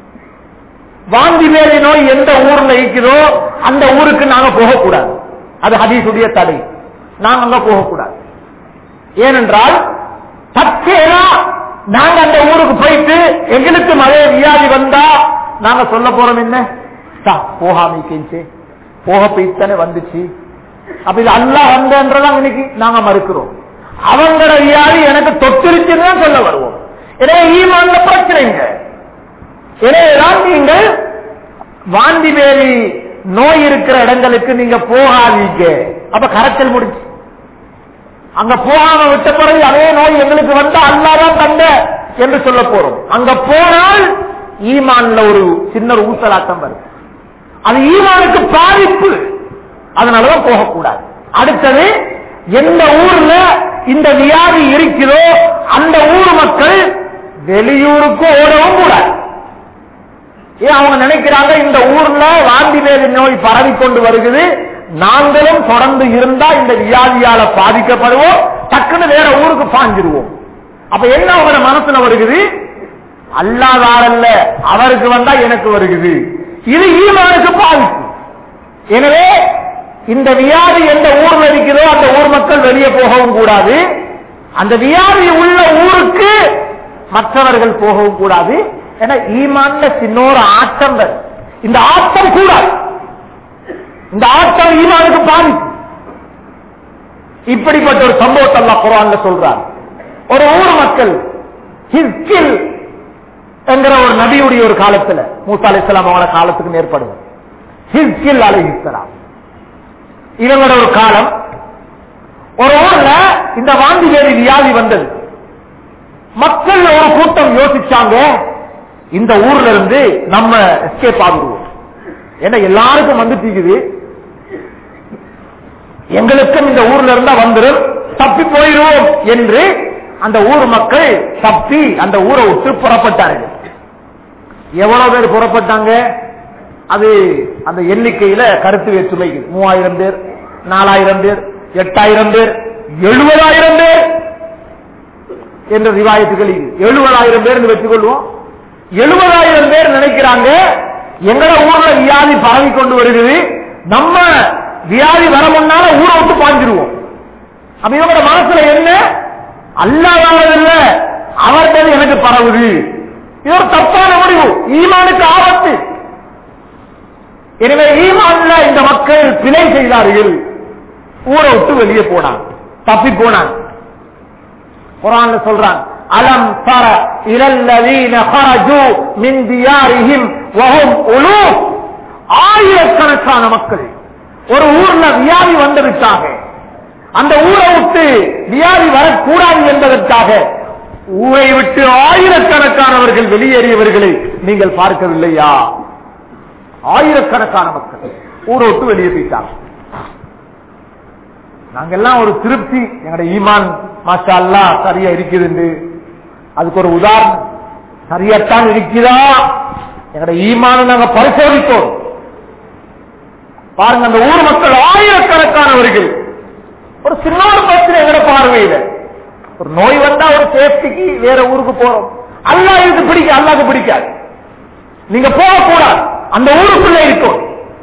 வாந்தி வேலி நோய் எந்த ஊர்ல இருக்குதோ அந்த ஊருக்கு நாங்க போகக்கூடாது அது ஹதீசுடைய தடை நாங்க அங்க போகக்கூடாது ஏனென்றால் தற்செயலா நாங்க அந்த ஊருக்கு போயிட்டு எங்களுக்கு மழை வியாதி வந்தா நாங்க சொல்ல போறோம் என்ன தா, போகாம கேஞ்சு போக போய்த்தானே வந்துச்சு அப்ப இது அல்லா வந்தன்றதான் இன்னைக்கு நாங்க மறுக்கிறோம் அவங்களோட வியாதி எனக்கு தொத்திருச்சுன்னு தான் சொல்ல வருவோம் எனவே ஈமான்ல பிரச்சனைங்க எனவேதான் நீங்கள் வாந்தி வேலி நோய் இருக்கிற இடங்களுக்கு நீங்க போகாதீங்க அப்ப கரைச்சல் முடிச்சு அங்க போகாம விட்ட பிறகு அதே நோய் எங்களுக்கு வந்தா அல்லாதான் தந்த என்று சொல்ல போறோம் அங்க போனால் ஈமான்ல ஒரு சின்ன ஒரு ஊசலாட்டம் வரும் அது ஈமானுக்கு பாதிப்பு அதனாலதான் போகக்கூடாது அடுத்தது எந்த ஊர்ல இந்த வியாதி இருக்கிறதோ அந்த ஊர் மக்கள் வெளியூருக்கு ஓடவும் கூடாது ஏன் அவங்க நினைக்கிறாங்க இந்த ஊர்ல வாந்தி வேதி நோய் பரவி கொண்டு வருகிறது நாங்களும் தொடர்ந்து இருந்தா இந்த வியாதியால பாதிக்கப்படுவோம் டக்குன்னு வேற ஊருக்கு பாஞ்சிருவோம் அப்ப என்ன அவங்களோட மனசுல வருகிறது அல்லாதாரல்ல அவருக்கு வந்தா எனக்கு வருகிறது இது ஈமானுக்கு பாதிப்பு எனவே இந்த வியாதி எந்த ஊர்ல இருக்கிறதோ அந்த ஊர் மக்கள் வெளியே போகவும் கூடாது அந்த வியாதி உள்ள ஊருக்கு மற்றவர்கள் போகவும் கூடாது ஏன்னா ஈமான்ல சின்னோரு ஆட்டம் வரும். இந்த ஆட்டம் கூடாது இந்த ஆட்டம் ஈமானுக்கு பாதிப்பு இப்படிப்பட்ட ஒரு சம்பவத்தை அல்லாஹ் குரான்ல சொல்றார் ஒரு ஊர் மக்கள் ஹிஸ்கில் என்கிற ஒரு நபியுடைய ஒரு காலத்துல மூசா அலிஸ்லாம் அவங்கள காலத்துக்கு நேர்படுவது ஹிஸ்கில் அலிஹிஸ்லாம் இவங்களோட ஒரு காலம் ஒரு ஊர்ல இந்த வாந்தி வேதி வியாதி வந்தது மக்கள் ஒரு கூட்டம் யோசிச்சாங்க இந்த ஊர்ல இருந்து நம்ம எஸ்கேப் ஆகிடுவோம் ஏன்னா எல்லாருக்கும் வந்து தீக்குது எங்களுக்கும் இந்த ஊர்ல இருந்தா வந்துடும் தப்பி போயிடுவோம் என்று அந்த ஊர் மக்கள் தப்பி அந்த ஊரை விட்டு புறப்பட்டார்கள் எவ்வளவு பேர் புறப்பட்டாங்க அது அந்த எண்ணிக்கையில கருத்து வேற்றுமை மூவாயிரம் பேர் நாலாயிரம் பேர் எட்டாயிரம் பேர் எழுபதாயிரம் பேர் என்ற ரிவாயத்துகள் எழுபதாயிரம் பேர் வச்சுக்கொள்வோம் எழுபதாயிரம் பேர் நினைக்கிறாங்க எங்கட ஊர்ல வியாதி பரவி கொண்டு வருகிறது நம்ம வியாதி வர முன்னால ஊரை விட்டு பாஞ்சிருவோம் அப்ப இவங்க மனசுல என்ன அல்லாதல்ல அவர்கள் எனக்கு பரவுது இது ஒரு தப்பான முடிவு ஈமானுக்கு ஆபத்து எனவே ஈமான்ல இந்த மக்கள் பிழை செய்தார்கள் ஊரை விட்டு வெளியே போனாங்க தப்பி போனாங்க குரான்ல சொல்றான் அலம் தர இலல்லதீன ஹரஜு மின் தியாரிஹிம் வஹும் உலூப் ஆயிரக்கணக்கான மக்கள் ஒரு ஊர்ல வியாதி வந்து விட்டாங்க அந்த ஊரை விட்டு வியாதி வரக்கூடாது என்பதற்காக ஊரை விட்டு ஆயிரக்கணக்கானவர்கள் வெளியேறியவர்களை நீங்கள் பார்க்கவில்லையா ஆயிரக்கணக்கான மக்கள் ஊரை விட்டு வெளியே போயிட்டாங்க நாங்கெல்லாம் ஒரு திருப்தி எங்கட ஈமான் மாஷா அல்லா சரியா இருக்குது அதுக்கு ஒரு உதாரணம் சரியாத்தான் இருக்குதா எங்கட ஈமான நாங்க பரிசோதித்தோம் பாருங்க அந்த ஊர் மக்கள் ஆயிரக்கணக்கானவர்கள் ஒரு சின்ன ஒரு பிரச்சனை எங்கட பார்வையில ஒரு நோய் வந்தா ஒரு சேஃப்டிக்கு வேற ஊருக்கு போறோம் அல்லா இது பிடிக்க அல்லாது பிடிக்காது நீங்க போகக்கூடாது அந்த ஊருக்குள்ள இருக்கும்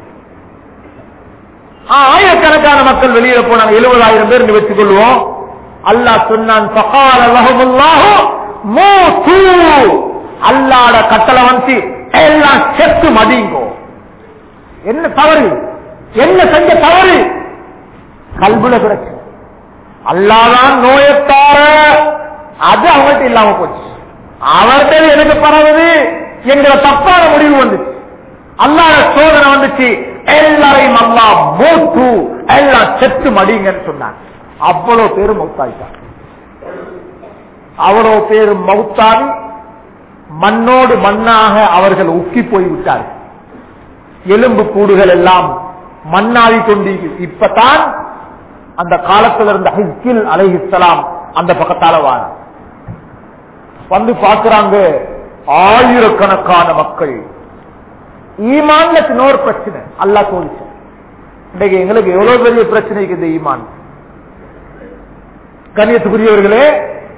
ஆ, ஆயிரக்கணக்கான மக்கள் வெளியில போனாங்க எழுபதாயிரம் பேர் வச்சுக் கொள்வோம் அல்லாஹ் சொன்னான் ஃபகால லஹுமுல்லாஹு மூது. அல்லாட கட்டளை வந்து எல்லாம் செத்து மதிங்கோ என்ன தவறு என்ன செஞ்ச தவறு கல்புல பிரச்சனை அல்லாதான் நோயத்தார அது அவங்கள்ட்ட இல்லாம போச்சு அவர்கள் எனக்கு பரவுது என்கிற தப்பான முடிவு வந்துச்சு அல்லாத சோதனை வந்துச்சு எல்லாரையும் அல்லா மூத்து எல்லாம் செத்து மடிங்கன்னு சொன்னாங்க அவ்வளவு பேரு மௌத்தாயிட்டாங்க அவ்வளவு பேரு மௌத்தாவி மண்ணோடு மண்ணாக அவர்கள் உக்கி போய் விட்டார்கள் எலும்பு கூடுகள் எல்லாம் மண்ணாவி கொண்டு இப்பதான் அந்த காலத்தில் இருந்த ஹிஸ்கில் அலைஹிஸ்லாம் அந்த பக்கத்தால வார வந்து பார்க்கிறாங்க ஆயிரக்கணக்கான மக்கள் ஈமான்ல இன்னொரு பிரச்சனை அல்லா தோழிச்சு இன்னைக்கு எங்களுக்கு எவ்வளவு பெரிய பிரச்சனைக்கு இந்த ஈமான் கண்ணியத்துக்குரியவர்களே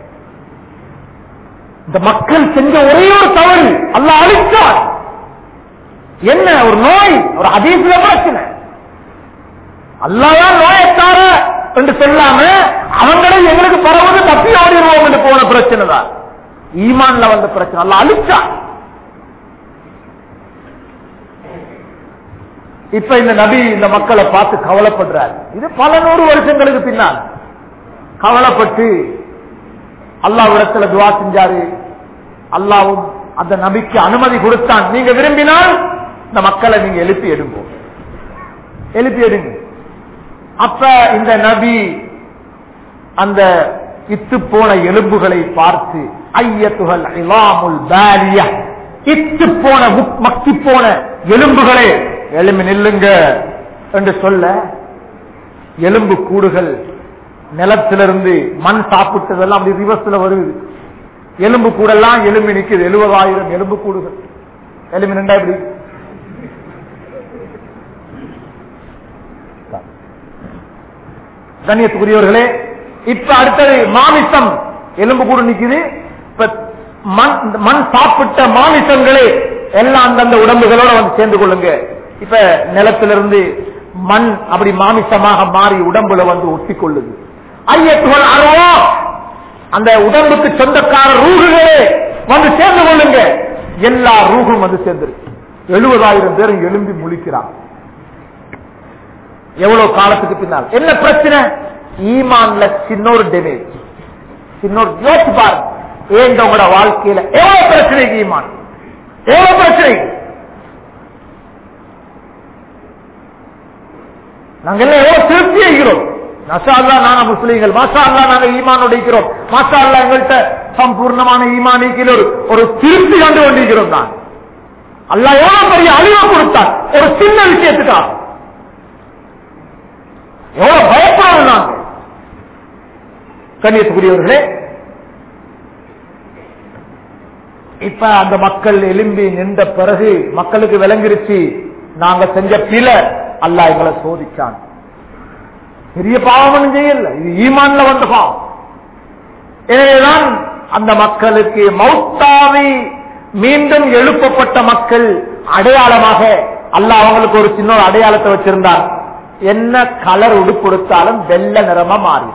இந்த மக்கள் செஞ்ச ஒரே ஒரு தவறு அல்ல அழித்தார் என்ன ஒரு நோய் ஒரு அதீசில பிரச்சனை அல்லாதான் நோயத்தார என்று சொல்லாம அவங்களே எங்களுக்கு பரவது தப்பி ஓடிடுவோம் என்று போன பிரச்சனை தான் ஈமான்ல வந்த பிரச்சனை அல்ல அழிச்சான் இப்ப இந்த நபி இந்த மக்களை பார்த்து கவலைப்படுறார் இது பல நூறு வருஷங்களுக்கு பின்னால் கவலைப்பட்டு அல்லாவிடத்துல துவா செஞ்சாரு அல்லாவும் அந்த நபிக்கு அனுமதி கொடுத்தான் நீங்க விரும்பினால் இந்த மக்களை நீங்க எழுப்பி எடுங்க எழுப்பி எடுங்க அப்ப இந்த நபி அந்த இத்து போன எலும்புகளை பார்த்து ஐயத்துகள் இலாமுல் பாலிய இத்து போன மக்கி போன எலும்புகளே எழும்பி நில்லுங்க என்று சொல்ல எலும்பு கூடுகள் நிலத்திலிருந்து மண் சாப்பிட்டதெல்லாம் அப்படி ரிவர்ஸ்ல வருது எலும்பு கூடெல்லாம் எலும்பி நிக்குது எழுபதாயிரம் எலும்பு கூடுகள் எலும்பி நின்றா எப்படி கண்ணியத்துக்குரியவர்களே இப்ப அடுத்தது மாமிசம் எலும்பு கூட நிக்குது இப்ப மண் மண் சாப்பிட்ட மாமிசங்களே எல்லாம் அந்தந்த உடம்புகளோட வந்து சேர்ந்து கொள்ளுங்க இப்ப நிலத்திலிருந்து மண் அப்படி மாமிசமாக மாறி உடம்புல வந்து ஒட்டி கொள்ளுது ஐயத்துகள் அருவா அந்த உடம்புக்கு சொந்தக்கார ரூகுகளே வந்து சேர்ந்து கொள்ளுங்க எல்லா ரூகும் வந்து சேர்ந்துருக்கு எழுபதாயிரம் பேரும் எழும்பி முழிக்கிறான் எவ்வளவு காலத்துக்கு பின்னால் என்ன பிரச்சனை ஈமான்ல சின்னொரு டேமேஜ் சின்னொரு யோசிச்சு பாருங்க ஏன் உங்களோட வாழ்க்கையில எவ்வளவு பிரச்சனைக்கு ஈமான் எவ்வளவு பிரச்சனை நாங்க எல்லாம் எவ்வளவு திருப்தி அடைகிறோம் மசா அல்லா நாங்க முஸ்லீம்கள் மாசா அல்லா நாங்க ஈமான் உடைக்கிறோம் மாசா அல்லா எங்கள்கிட்ட சம்பூர்ணமான ஈமான் ஒரு ஒரு திருப்தி கண்டு கொண்டிருக்கிறோம் தான் அல்லா எவ்வளவு பெரிய அழிவை கொடுத்தார் ஒரு சின்ன விஷயத்துக்கா எவ்வளவு பயப்படாது நாங்க கண்ணியத்துக்குரியவர்களே இப்ப அந்த மக்கள் எலும்பி நின்ற பிறகு மக்களுக்கு விளங்கிருச்சு நாங்க செஞ்ச பில அல்லா எங்களை சோதிச்சான் பெரிய பாவம் செய்யல இது ஈமான்ல வந்த பாவம் எனவேதான் அந்த மக்களுக்கு மௌத்தாவி மீண்டும் எழுப்பப்பட்ட மக்கள் அடையாளமாக அல்ல அவங்களுக்கு ஒரு சின்ன அடையாளத்தை வச்சிருந்தார் என்ன கலர் உடுப்படுத்தாலும் வெள்ள நிறமா மாறி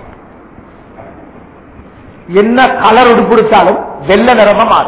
என்ன கலர் உடுப்படுத்தாலும் வெள்ள நிறமா மாறி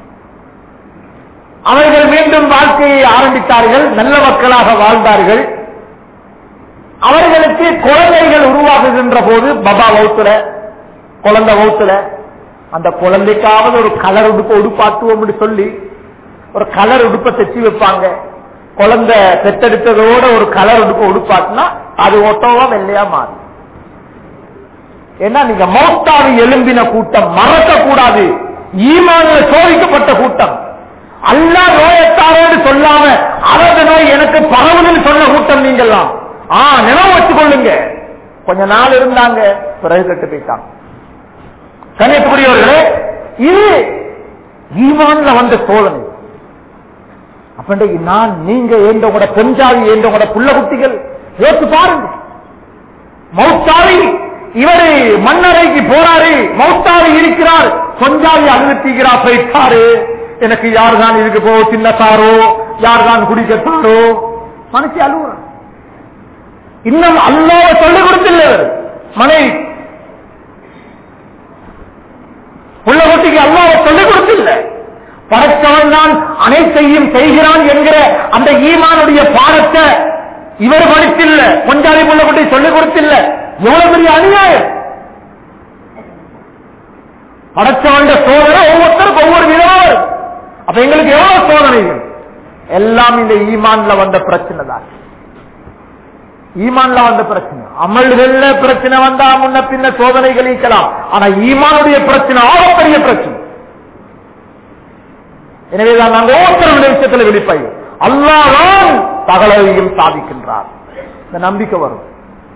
அவர்கள் மீண்டும் வாழ்க்கையை ஆரம்பித்தார்கள் நல்ல மக்களாக வாழ்ந்தார்கள் அவர்களுக்கு குழந்தைகள் உருவாகுகின்ற போது பபா வௌத்துல குழந்தை வௌத்துல அந்த குழந்தைக்காவது ஒரு கலர் உடுப்ப உடுப்பாட்டுவோம் சொல்லி ஒரு கலர் உடுப்பை தைச்சு வைப்பாங்க குழந்தை பெத்தெடுத்ததோட ஒரு கலர் உடுப்ப உடுப்பாட்டினா அது ஒட்டோவா வெள்ளையா மாறும் ஏன்னா நீங்க மௌத்தாவி எலும்பின கூட்டம் மறக்க கூடாது ஈமான்ல சோதிக்கப்பட்ட கூட்டம் அல்லா நோயத்தாரோடு சொல்லாம அவரது நோய் எனக்கு பரவுதுன்னு சொன்ன கூட்டம் நீங்கெல்லாம் ஆ நினைவு வச்சு கொள்ளுங்க கொஞ்ச நாள் இருந்தாங்க பிறகு கட்டு போயிட்டாங்க கண்ணியத்துக்குரியவர்களே இது ஈமான்ல வந்த சோதனை அப்ப நான் நீங்க ஏந்த கூட பெஞ்சாவி ஏந்த கூட புள்ள குட்டிகள் யோசிச்சு பாருங்க மௌத்தாவி இவரு மன்னரைக்கு போறாரு மௌத்தாவி இருக்கிறார் கொஞ்சாவி அனுமதிக்கிறார் போயிட்டாரு எனக்கு யார் தான் இதுக்கு போ சின்னத்தாரோ யார் தான் குடிக்கத்தாரோ மனசு அழுகுறான் இன்னும் அல்லாத சொல்லிக் கொடுத்தில்லை மனைவி உள்ள குட்டிக்கு அல்லாத சொல்லிக் கொடுத்தில்லை படைத்தவன் தான் அனைத்தையும் செய்கிறான் என்கிற அந்த ஈமானுடைய பாடத்தை இவர் படித்தில்ல கொஞ்சாதி உள்ள குட்டி சொல்லிக் கொடுத்தில்ல எவ்வளவு பெரிய அநியாயம் படைத்தவன் சோதனை ஒவ்வொருத்தருக்கும் ஒவ்வொரு விதமாக அப்ப எங்களுக்கு எவ்வளவு சோதனைகள் எல்லாம் இந்த ஈமான்ல வந்த பிரச்சனை தான் ஈமான்ல வந்த பிரச்சனை அமல்கள்ல பிரச்சனை வந்தா முன்ன பின்ன சோதனைகள் ஈக்கலாம் ஆனா ஈமானுடைய பிரச்சனை ஆகப்பெரிய பிரச்சனை எனவேதான் நாங்க ஒவ்வொருத்தருடைய விஷயத்துல விழிப்பாய் அல்லாதான் சகலவையும் சாதிக்கின்றார் இந்த நம்பிக்கை வரும்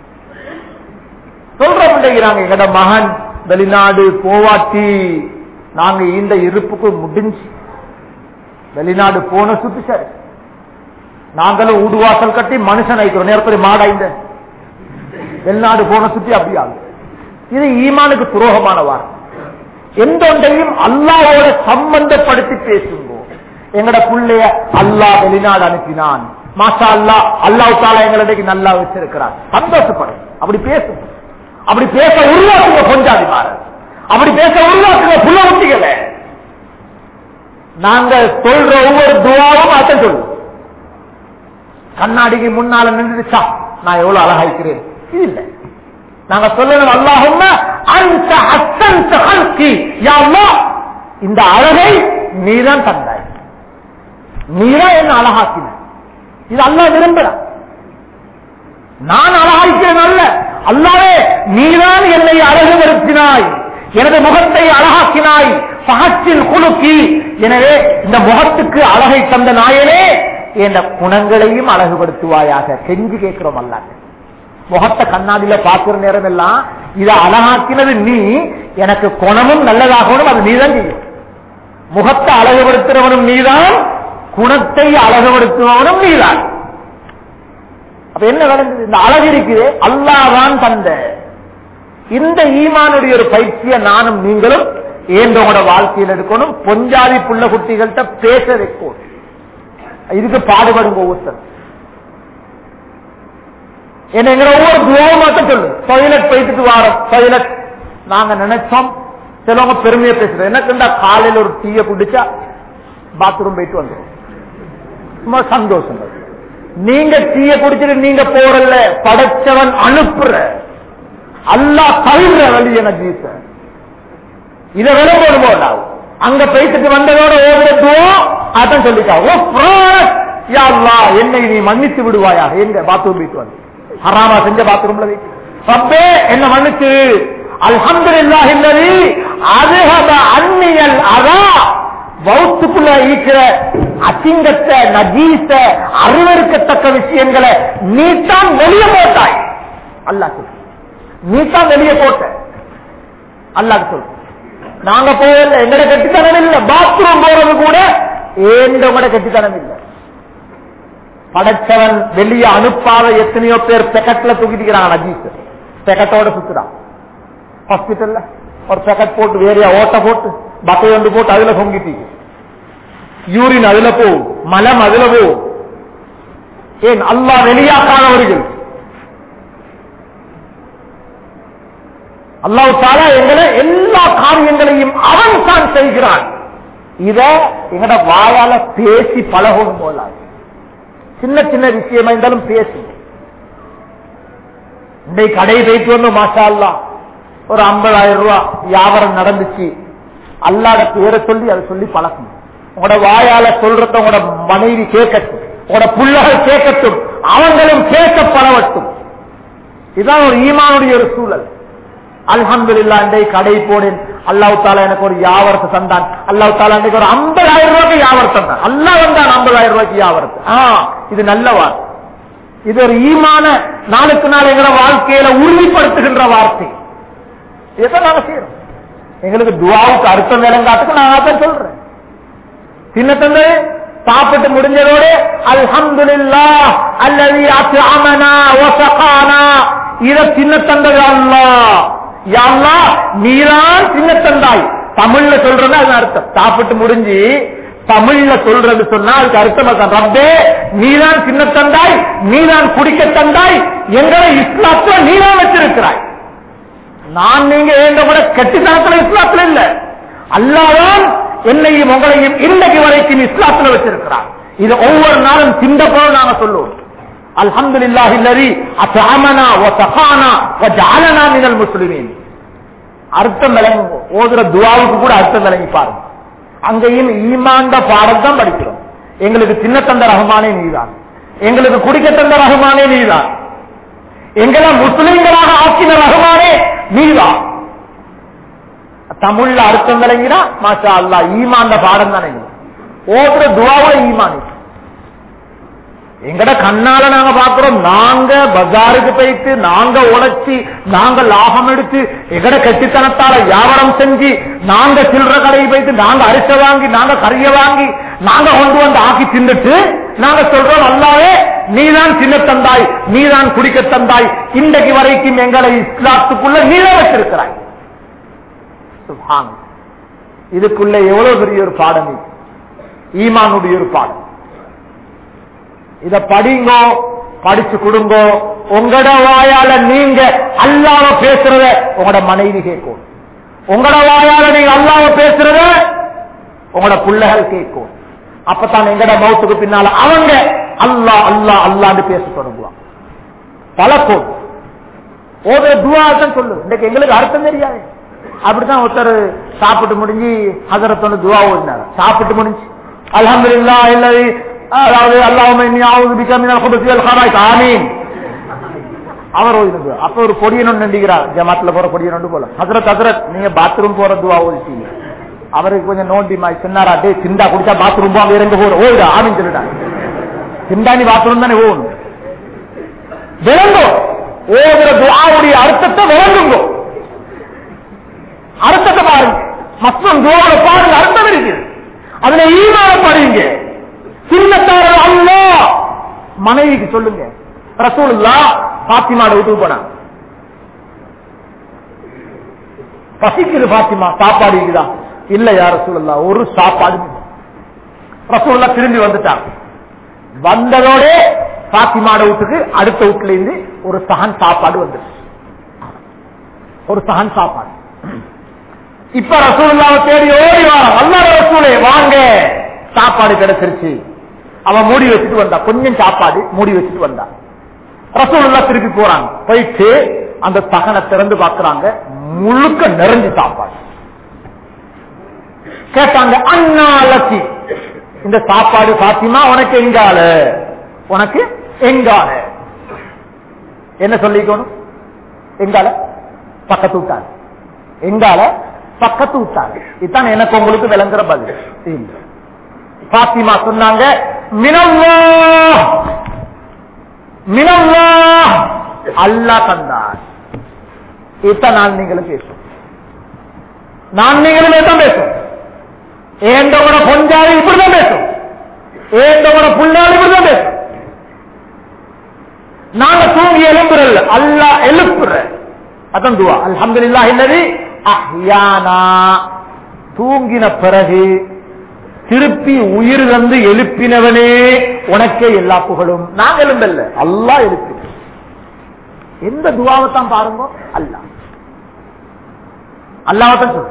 சொல்ற பிள்ளைங்கிறாங்க எங்கட மகன் வெளிநாடு போவாட்டி நாங்க இந்த இருப்புக்கு முடிஞ்சு வெளிநாடு போன சுத்து சரி நாங்களும் ஊடுவாசல் கட்டி மனுஷன் ஐக்கிறோம் நேரத்தில் மாடாய்ந்த வெளிநாடு போன சுத்தி அப்படியாது இது ஈமானுக்கு துரோகமான வார்த்தை எந்த ஒன்றையும் அல்லாவோட சம்பந்தப்படுத்தி பேசுங்கோ எங்கட புள்ளைய அல்லா வெளிநாடு அனுப்பினான் மாஷா அல்லா அல்லாஹ் தாலா எங்களுக்கு நல்லா வச்சிருக்கிறார் சந்தோஷப்படும் அப்படி பேசுங்க அப்படி பேச உருவாக்குங்க கொஞ்சாதி மாற அப்படி பேச உருவாக்குங்க புள்ள ஊட்டிகளை நாங்க சொல்ற ஒவ்வொரு துவாவும் அர்த்தம் சொல்லுவோம் கண்ணாடிக்கு முன்னால நின்றுச்சா நான் எவ்வளவு அழகாய்க்கிறேன் இது இல்ல நாங்க சொல்லணும் அல்லாஹும் அந்த அத்தந்த ஹல்கி யா அல்லாஹ், இந்த அழகை நீதான் தந்தாய் நீதான் என்ன அழகாக்கின இது அல்லாஹ் விரும்புறான் நான் அழகாய்க்கிறேன் அல்ல அல்லாவே நீதான் என்னை அழகுபடுத்தினாய் எனது முகத்தை அழகாக்கினாய் பகத்தில் குலுக்கி எனவே இந்த முகத்துக்கு அழகை தந்த நாயனே என்ற குணங்களையும் அழகுபடுத்துவாயாக செஞ்சு கேட்கிறோம் அல்லாட்ட முகத்தை கண்ணாடியில பார்க்கிற நேரம் எல்லாம் இதை அழகாக்கினது நீ எனக்கு குணமும் நல்லதாகணும் அது நீதான் செய்யும் முகத்தை அழகுபடுத்துறவனும் நீதான் குணத்தை அழகுபடுத்துபவனும் நீதான் அப்ப என்ன நடந்தது இந்த அழகு இருக்குது அல்லாதான் தந்த இந்த ஈமானுடைய ஒரு பயிற்சியை நானும் நீங்களும் ஏந்தோட வாழ்க்கையில் எடுக்கணும் பொஞ்சாதி புள்ள குட்டிகள்கிட்ட பேச வைக்கணும் இதுக்கு பாடுபடுங்க ஒவ்வொருத்தர் என்ன எங்களை ஒவ்வொரு துவாவும் மட்டும் சொல்லு டொய்லெட் போயிட்டு வாரம் டொய்லெட் நாங்க நினைச்சோம் சிலவங்க பெருமையா பேசுறோம் எனக்கு இந்த காலையில ஒரு டீயை குடிச்சா பாத்ரூம் போயிட்டு வந்துடும் சும்மா சந்தோஷம் அது. நீங்க டீய குடிச்சிட்டு நீங்க போறல படைச்சவன் அனுப்புற அல்லாஹ் தவிர வழி என ஜீச இதை விட போடு போடாது அங்க போயிட்டு வந்ததோட ஓடுறதும் அதான் சொல்லிட்டா ஓ பிராணத், யா அல்லாஹ், என்னை நீ மன்னித்து விடுவாயா எங்க பாத்ரூம் போயிட்டு வந்து ஹராமா செஞ்ச பாத்ரூம்ல வைத்து ரப்பே என்ன மன்னிச்சு அல்ஹம்துலில்லாஹி இல்லதி அதுஹப அன்னியல் அதா வௌத்துக்குள்ள இருக்கிற அசிங்கத்தை நஜீச அருவருக்கத்தக்க விஷயங்களை நீ தான் வெளியே போட்டாய் அல்லாஹ் சொல்லு. நீ தான் வெளியே போட்ட அல்லாஹ் சொல்லு நாங்க போகல எங்கட கட்டித்தனம் இல்ல பாத்ரூம் போறது கூட ஏண்ட கூட கட்டித்தனம் இல்ல படைச்சவன் வெளியே அனுப்பாத எத்தனையோ பேர் பெக்கெட்ல தூக்கிட்டு நஜீஸ் பெக்கெட்டோட சுத்துறான் ஹாஸ்பிட்டல்ல ஒரு பெக்கெட் போட்டு வேறையா ஓட்ட போட்டு பக்கை வந்து போட்டு அதுல பொங்கிட்டீங்க யூரின் அதுல போகும் மலம் அதுல போகும் ஏன் அல்லாஹ் வெளியாக்காதவர்கள் அல்லாஹ் தாலா எங்களை எல்லா காரியங்களையும் அவன் தான் செய்கிறான் இத எங்கட வாயால பேசி பழகணும் போல சின்ன சின்ன விஷயமா இருந்தாலும் பேசு இன்றைக்கு கடை போயிட்டு வந்தோம் மாஷா அல்லா ஒரு ஐம்பதாயிரம் ரூபாய் வியாபாரம் நடந்துச்சு அல்லாத பேரை சொல்லி அதை சொல்லி பழக்கணும் உங்களோட வாயால சொல்றத உங்களோட மனைவி கேட்கட்டும் உங்களோட புள்ளகள் கேட்கட்டும் அவங்களும் கேட்க பழவட்டும் இதுதான் ஒரு ஈமானுடைய ஒரு சூழல் அல்ஹம்துலில்லா இன்றைக்கு கடை போனேன் அல்லாஹ் தாலா எனக்கு ஒரு வியாபாரத்தை தந்தான் அல்லாஹ் தாலா இன்றைக்கு ஒரு ஐம்பதாயிரம் ரூபாய்க்கு வியாபாரம் தந்தான் அல்லாஹ் வந்தான் ஐம்பதாயிரம் ரூபாய்க்கு வியாபாரத்தை ஆ இது நல்ல வார்த்தை இது ஒரு ஈமான நாளுக்கு நாள் எங்களோட வாழ்க்கையில உறுதிப்படுத்துகின்ற வார்த்தை இதை நாங்க செய்யறோம் எங்களுக்கு துவாவுக்கு அர்த்தம் விளங்காட்டுக்கு நான் அதான் சொல்றேன் சின்ன தந்தை சாப்பிட்டு முடிஞ்சதோடு அல்ஹம்துலில்லா அல்லது அத்அமனா வஸகானா இத சின்ன தந்தை அல்லாஹ் யா அல்லாஹ் நீதான் சின்ன தந்தாய் தமிழ்ல சொல்றது அது அர்த்தம் சாப்பிட்டு முடிஞ்சு தமிழ்ல சொல்றது சொன்னா அதுக்கு அர்த்தம் அதான். ரப்பே நீதான் சின்ன தந்தாய் நீதான் குடிக்க தந்தாய் எங்களை இஸ்லாத்துல நீதான் வச்சிருக்கிறாய் நான் நீங்க ஏந்த கூட கெட்டித்தனத்துல இஸ்லாத்துல இல்ல அல்லாதான் என்னையும் உங்களையும் இன்னைக்கு வரைக்கும் இஸ்லாத்துல வச்சிருக்கிறார் இது ஒவ்வொரு நாளும் சிந்த போல நாங்க சொல்லுவோம் அல்ஹம்துலில்லாஹி அல்லதி அத்அமனா வ சகானா வ ஜஅலனா மினல் முஸ்லிமீன் அர்த்தம் விளங்கும் ஓதுற துவாவுக்கு கூட அர்த்தம் விளங்கி பாருங்க அங்கேயும் ஈமாண்ட பாடம் தான் படிக்கிறோம் எங்களுக்கு சின்ன தந்த ரஹ்மானே நீதான் எங்களுக்கு குடிக்க தந்த ரஹ்மானே நீதான் எங்களை முஸ்லிம்களாக ஆக்கின ரஹ்மானே நீதான் தமிழ்ல அர்த்தம் விளங்கினா மாஷா அல்லா ஈமான் பாடம் தானே ஓதுற துவாவோட ஈமான் இது. எங்கட கண்ணால நாங்க பாக்குறோம் நாங்க பஜாருக்கு போயிட்டு நாங்க உழைச்சி நாங்க லாபம் எடுத்து எங்கட கெட்டித்தனத்தால வியாபாரம் செஞ்சு நாங்க சில்லற கடைக்கு போயிட்டு நாங்க அரிசை வாங்கி நாங்க கறிய வாங்கி நாங்க கொண்டு வந்து ஆக்கி தின்னுட்டு நாங்க சொல்றோம் அல்லாவே நீதான் சின்ன தந்தாய் நீதான் குடிக்க தந்தாய் இன்றைக்கு வரைக்கும் எங்களை இஸ்லாத்துக்குள்ள நீதான் வச்சிருக்கிறாய் சுப்ஹான். இதுக்குள்ள எவ்வளவு பெரிய ஒரு பாடம் இது. ஈமானுடைய ஒரு பாடம் இத படிங்கோ படிச்சு கொடுங்கோ உங்களோட வாயால நீங்க அல்லாவ பேசுறத உங்களோட மனைவி கேட்கும் உங்களோட வாயால நீங்க அல்லாவ பேசுறத உங்களோட பிள்ளைகள் கேட்கும் அப்பதான் எங்கட மௌத்துக்கு பின்னால அவங்க அல்லா அல்லா அல்லான்னு பேச தொடங்குவான் பழக்கம் ஓதுற துவா தான் சொல்லு இன்னைக்கு எங்களுக்கு அர்த்தம் தெரியாது அப்படித்தான் ஒருத்தர் சாப்பிட்டு முடிஞ்சு ஹசரத்தோட துவா ஓடினார் சாப்பிட்டு முடிஞ்சு அல்ஹம்துலில்லாஹ் இல்லதி அதாவது அல்லாஹும்ம இன்னி அஊது பிக மினல் குபுசி வல் ஹபாயிஸ் ஆமீன் அவர் ஓடினது அப்ப ஒரு பொடியன் நண்டிக்கிறார் ஜமாத்துல போற பொடியன் போல ஹசரத் ஹசரத் நீங்க பாத்ரூம் போற துவா ஓடிட்டீங்க அவருக்கு கொஞ்சம் நோண்டி மாதிரி சொன்னாரா டே சிந்தா குடிச்சா பாத்ரூம் போக வேற எங்க போற ஓடுடா ஆமீன் சொல்லிட்டாங்க சிந்தா நீ பாத்ரூம் தானே ஓடணும் விளங்கோ ஓதுற துவாவுடைய அர்த்தத்தை விளங்குங்கோ அர்த்தத்தை பாருங்க மற்றும் துவாவை பாருங்க அர்த்தம் இருக்குது அதுல ஈமான பாருங்க சின்னத்தார அல்லா மனைவிக்கு சொல்லுங்க ரசூலுல்லா பாத்திமாட வீட்டுக்கு போனாங்க பசிக்குது பாத்திமா சாப்பாடு இருக்குதா இல்ல யார் ரசூலுல்லா ஒரு சாப்பாடு இல்லை. ரசூலுல்லா திரும்பி வந்துட்டாங்க வந்ததோட பாத்திமாட வீட்டுக்கு அடுத்த வீட்டுல இருந்து ஒரு சகன் சாப்பாடு வந்துருச்சு ஒரு சகன் சாப்பாடு இப்ப ரசூலுல்லாவை தேடி ஓடி வாரம் அல்லா ரசூலே வாங்க சாப்பாடு கிடைச்சிருச்சு அவன் மூடி வச்சுட்டு வந்தா கொஞ்சம் சாப்பாடு மூடி வச்சுட்டு வந்தா ரசூலுல்லா திருப்பி போறாங்க போயிட்டு அந்த சகனை திறந்து பாக்குறாங்க முழுக்க நிறைஞ்சு சாப்பாடு கேட்டாங்க அண்ணா லட்சி இந்த சாப்பாடு பாத்திமா உனக்கு எங்கால உனக்கு எங்கால என்ன சொல்லிக்கணும் எங்கால பக்கத்து விட்டாரு எங்கால பக்கத்து விட்டாரு இதுதான் எனக்கு உங்களுக்கு விளங்குற பதில் இல்ல. பாத்திமா சொன்னாங்க மினல்லா மினல்லா அல்லா தந்தார் இதுதான் நான் நீங்களும் பேசும் நான் நீங்களும் தான் பேசும் ஏண்டவன பொஞ்சாதி இப்படிதான் பேசும் ஏண்டவன புள்ளாளி இப்படிதான் பேசும் நாங்க தூங்கி எழுப்புறல்ல அல்லா எழுப்புற அதான் துவா அல்ஹம்துலில்லாஹ் இல்லதி அஹ்யானா தூங்கின பிறகு திருப்பி உயிர் வந்து எழுப்பினவனே உனக்கே எல்லா புகழும் நாங்க எழும்பல்ல அல்லாஹ் எழுப்பி எந்த துவாவைத்தான் பாருங்க அல்லாஹ் அல்லாஹ்தான் சொல்லு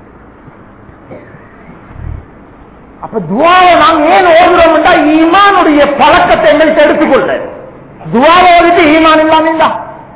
அப்ப துவாவை நாங்க ஏன் ஓதுறோம்டா ஈமானுடைய பழக்கத்தை எங்கள்கிட்ட எடுத்துக்கொள்ள துவாவை ஓதிட்டு ஈமான் இல்லாம தான்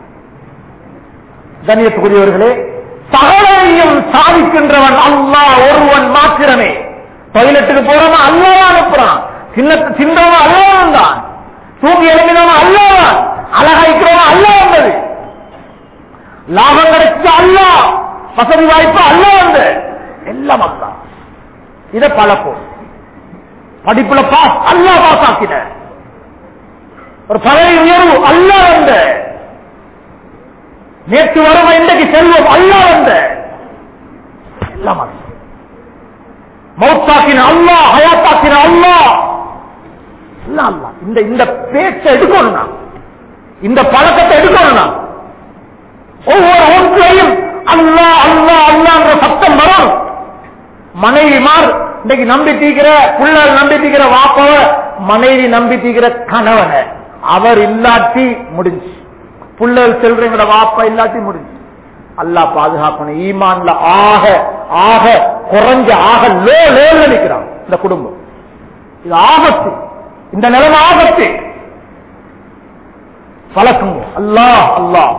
கண்ணியத்துக்குரியவர்களே சகலையும் சாதிக்கின்றவன் அல்லாஹ் ஒருவன் மாத்திரமே டொய்லெட்டுக்கு போறவன் அல்லாஹ் அனுப்புறான் சின்ன சின்னவன் அல்லாஹ் தான் தூங்கி எழுப்பினவன் அல்லாஹ் அழகாய்க்கிறவன் அல்லாஹ் வந்தது லாபம் கிடைச்ச அல்லாஹ் வசதி வாய்ப்பு அல்லாஹ் வந்து எல்லாம் அல்லாஹ் இத பழப்போம் படிப்புல பாஸ் அல்லா பாஸ் ஆக்கின ஒரு பதவி உயர்வு அல்லா வந்த நேற்று வரும் இன்றைக்கு செல்வம் அல்லா வந்த எல்லாம் அல்லா. மௌத்தாக்கின அல்லா ஹயாத்தாக்கின அல்லா எல்லாம் அல்லா. இந்த இந்த பேச்சை எடுக்கணும் நான். இந்த பழக்கத்தை எடுக்கணும் நான். ஒவ்வொரு ஒன்றையும் அல்லா அல்லா அல்லான்ற சத்தம் வரும் மனைவிமார் இன்னைக்கு நம்பி தீக்கிற புள்ளல் நம்பி தீக்கிற வாப்பவ மனைவி நம்பி தீக்கிற கணவனை அவர் இல்லாட்டி முடிஞ்சு புள்ளல் செல்றவங்களோட வாப்பா இல்லாட்டி முடிஞ்சு அல்லா பாதுகாக்கணும் ஈமான்ல ஆக ஆக குறைஞ்ச ஆக லோ லேல நிற்கிறான் இந்த குடும்பம் இது ஆபத்து இந்த நிலைமை ஆபத்து பழக்குங்க அல்லாஹ் அல்லாஹ்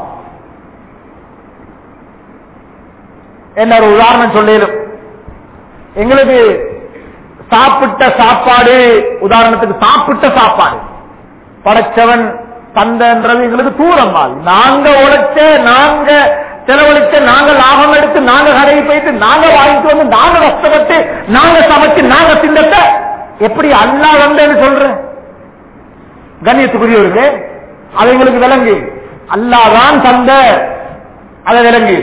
என்ன ஒரு உதாரணம் சொல்லிடும் எங்களுக்கு சாப்பிட்ட சாப்பாடு உதாரணத்துக்கு சாப்பிட்ட சாப்பாடு படைச்சவன் தந்தன்றது எங்களுக்கு தூரம் ஆகுது. நாங்க உழைச்ச நாங்க செலவழிச்ச நாங்க லாபம் எடுத்து நாங்க கடைக்கு போயிட்டு நாங்க வாங்கிட்டு வந்து நாங்க கஷ்டப்பட்டு நாங்க சமைச்சு நாங்க திண்டத்த எப்படி அல்லா வந்தேன்னு சொல்ற கண்ணியத்துக்குரியவர்களே அதை எங்களுக்கு விளங்கு அல்லாதான் தந்த அதை விளங்கு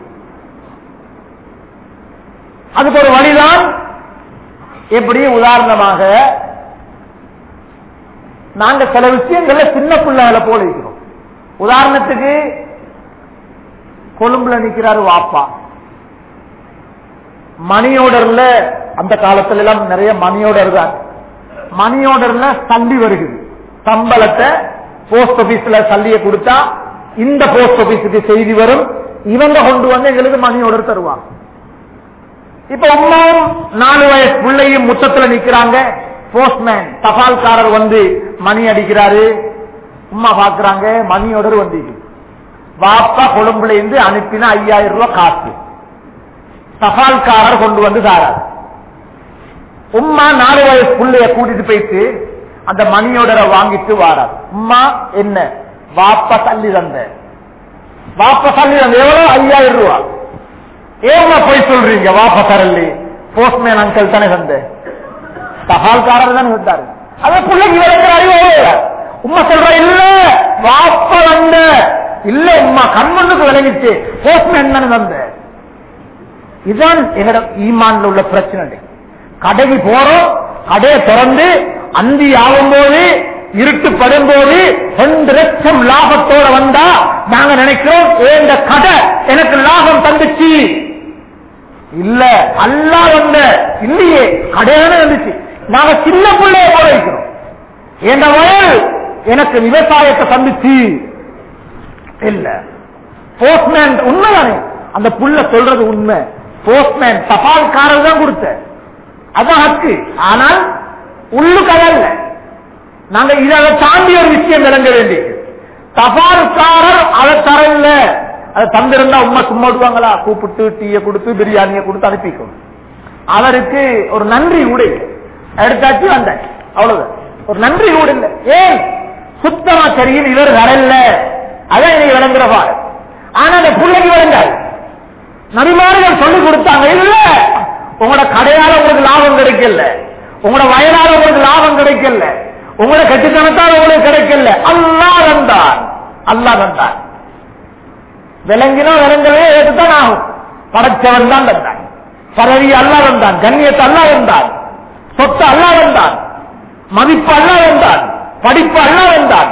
அதுக்கு ஒரு வழிதான் எப்படி உதாரணமாக நாங்க சில விஷயங்கள்ல சின்ன பிள்ளைகளை போல இருக்கிறோம் உதாரணத்துக்கு கொழும்புல நிக்கிறாரு வாப்பா மணி ஆர்டர்ல அந்த காலத்துல எல்லாம் நிறைய மணி ஆர்டர் தான் மணி ஆர்டர்ல சல்லி வருகிறது சம்பளத்தை போஸ்ட் ஆபீஸ்ல சல்லியை கொடுத்தா இந்த போஸ்ட் ஆபீஸுக்கு செய்தி வரும் இவங்க கொண்டு வந்து எங்களுக்கு மணி ஆர்டர் தருவாங்க இப்ப அம்மாவும் நாலு வயசு பிள்ளையும் முத்தத்துல நிக்கிறாங்க போஸ்ட்மேன் தபால்காரர் வந்து மணி அடிக்கிறாரு உமா பாக்குறாங்க மணி ஆர்டர் வந்து வாப்பா கொழும்புல இருந்து அனுப்பின ஐயாயிரம் ரூபாய் காசு தபால்காரர் கொண்டு வந்து தாரார் உம்மா நாலு வயசு புள்ளைய கூட்டிட்டு போயிட்டு அந்த மணியோடரை வாங்கிட்டு வாரார் உம்மா என்ன வாப்ப தள்ளி தந்த வாப்ப தள்ளி தந்த எவ்வளவு ஐயாயிரம் ரூபாய் ஏமா போய் சொல்றீங்க வாப்ப தரலி போஸ்ட்மேன் அங்கிள் தானே தந்த தபால்காரர் தானே வந்தாரு அத பிள்ளைக்கு விளக்குற அறிவு உம்மா சொல்ற இல்ல வாப்ப வந்த இல்ல உம்மா கண்மண்ணுக்கு விளங்கிச்சு போஸ்ட்மேன் தானே தந்த இதுதான் எங்கட ஈமான்ல உள்ள பிரச்சனை கடைக்கு போறோம் கடையை திறந்து அந்தி ஆகும்போது இருட்டு படும்போது ரெண்டு லட்சம் லாபத்தோட வந்தா நாங்க நினைக்கிறோம் "ஏ, இந்த கடை எனக்கு லாபம் தந்துச்சு இல்ல அல்லா வந்த இல்லையே கடையான வந்துச்சு நாங்க சின்ன பிள்ளைய போல இருக்கிறோம் என் வயல் எனக்கு விவசாயத்தை சந்திச்சு இல்ல போஸ்ட்மேன் உண்மைதானே அந்த புள்ள சொல்றது உண்மை போஸ்ட்மேன் தபால்காரர் தான் கொடுத்த அதான் ஹக்கு ஆனால் உள்ளு கதல்ல நாங்க இதை தாண்டி ஒரு விஷயம் விளங்க வேண்டியது தபால்காரர் அதை தரல அதை தந்திருந்தா உண்மை சும்மா விடுவாங்களா கூப்பிட்டு டீயை கொடுத்து பிரியாணியை கொடுத்து அனுப்பிக்கும் அவருக்கு ஒரு நன்றி கூட இல்லை. எடுத்தாச்சு வந்தேன் அவ்வளவுதான் ஒரு நன்றி கூட இல்லை ஏன் சுத்தமா தெரியும் இவர் வரல அதான் எனக்கு விளங்குறவா ஆனா அந்த பிள்ளைக்கு விளங்காது நபிமார்கள் சொல்லிக் கொடுத்தாங்க இல்ல உங்களோட கடையால உங்களுக்கு லாபம் கிடைக்கல உங்களோட வயலால உங்களுக்கு லாபம் கிடைக்கல உங்களோட கட்டுத்தனத்தால் உங்களுக்கு கிடைக்கல அல்லா வந்தார் அல்லா வந்தார் விளங்கினா விளங்கவே ஏற்றுத்தான் ஆகும் படைச்சவன் தான் வந்தான் பதவி அல்லா வந்தான் கண்ணியத்தை அல்லா வந்தான் சொத்து அல்லா வந்தான் மதிப்பு அல்லா வந்தான் படிப்பு அல்லா வந்தான்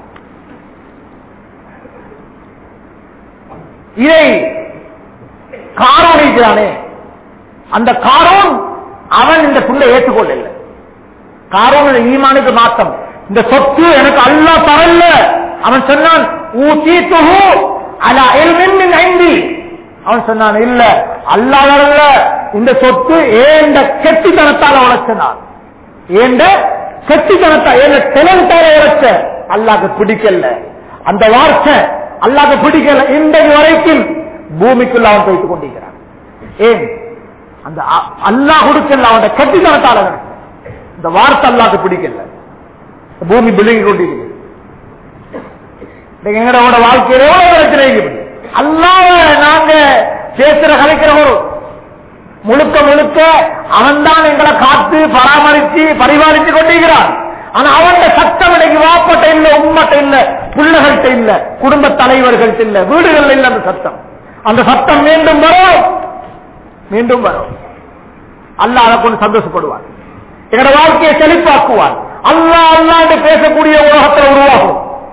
இதை காரோன் இருக்கிறானே அந்த காரோன் அவன் இந்த புள்ள ஏற்றுக்கொள்ள காரோன் ஈமானுக்கு மாத்தம் இந்த சொத்து எனக்கு அல்லா தரல அவன் சொன்னான் ஊத்தீத்துஹு அலா இல்மின் ஐந்தி அவன் சொன்னான் இல்ல அல்லா வரல இந்த சொத்து ஏண்ட கெட்டித்தனத்தால உழைச்சனான் ஏண்ட கெட்டித்தனத்தா ஏண்ட டெலண்டால உழைச்ச அல்லாக்கு பிடிக்கல அந்த வார்த்தை அல்லாக்கு பிடிக்கல இன்றைக்கு வரைக்கும் பூமிக்குள்ள அவன் போய்த்துக் கொண்டிருக்கிறான் ஏன் அந்த அ- அல்லாஹ் கொடுக்கல அவன் கட்டித்தனத்தால நடக்கும். இந்த வார்த்தை அல்லாக்கு பிடிக்கல பூமி விழுங்கி கொண்டிருக்கிறது இன்னைக்கு எங்களோட வாழ்க்கையில எவ்வளவு பிரச்சனை இருக்குது அல்லாஹ் நாங்க பேசுற கலைக்கிற ஒரு முழுக்க முழுக்க அவன்தான் எங்களை காத்து பராமரித்து பரிபாலித்து கொண்டிருக்கிறான் ஆனா அவன் சட்டம் இன்னைக்கு வாப்பட்ட இல்ல உம்மட்ட இல்ல பிள்ளைகள்கிட்ட இல்ல குடும்ப தலைவர்கள்ட்ட இல்ல வீடுகள்ல இல்ல அந்த சட்டம் அந்த சட்டம் மீண்டும் வரும் மீண்டும் வரும் அல்லாஹ் அதை கொண்டு சந்தோஷப்படுவான் எங்களோட வாழ்க்கையை செழிப்பாக்குவான் அல்லாஹ் அல்லாஹ் என்று பேசக்கூடிய உலகத்தில் உருவாகும்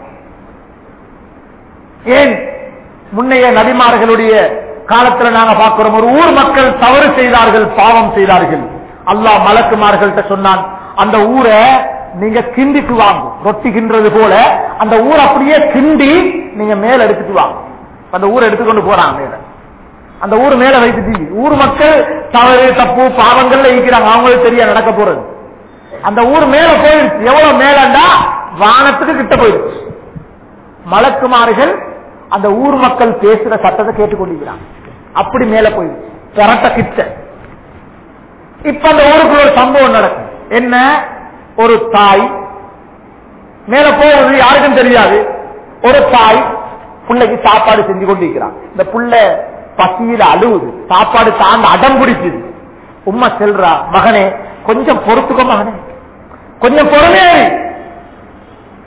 ஏன் முன்னைய நபிமார்களுடைய காலத்துல நாங்க பார்க்கிறோம் ஒரு ஊர் மக்கள் தவறு செய்தார்கள் பாவம் செய்தார்கள் அல்லாஹ் மலக்குமார்கள்ட்ட சொன்னான் அந்த ஊரை நீங்க கிண்டிட்டு வாங்க ரொட்டி கிண்டுறது போல அந்த ஊர் அப்படியே கிண்டி நீங்க மேல எடுத்துட்டு வாங்க அந்த ஊரை எடுத்துக்கொண்டு போறாங்க மேல அந்த ஊர் மேல வைத்துட்டு ஊர் மக்கள் தவறு தப்பு பாவங்கள்ல இருக்கிறாங்க அவங்களுக்கு தெரியா நடக்க போறது அந்த ஊர் மேல போயிடுச்சு எவ்வளவு மேலண்டா வானத்துக்கு கிட்ட போயிடுச்சு மலக்குமார்கள் அந்த ஊர் மக்கள் பேசுற சட்டத்தை கேட்டுக்கொண்டிருக்கிறாங்க அப்படி மேல போயிடுச்சு கரட்ட கிட்ட இப்ப அந்த ஊருக்குள்ள ஒரு சம்பவம் நடக்கும் என்ன ஒரு தாய் மேல போவது யாருக்கும் தெரியாது ஒரு தாய் பிள்ளைக்கு சாப்பாடு செஞ்சு கொண்டிருக்கிறான் இந்த புள்ள பசியில அழுவுது சாப்பாடு தாண்ட அடம் பிடிக்குது உம்மா செல்றா மகனே கொஞ்சம் பொறுத்துக்கோ மகனே கொஞ்சம் பொறுமையா இரு.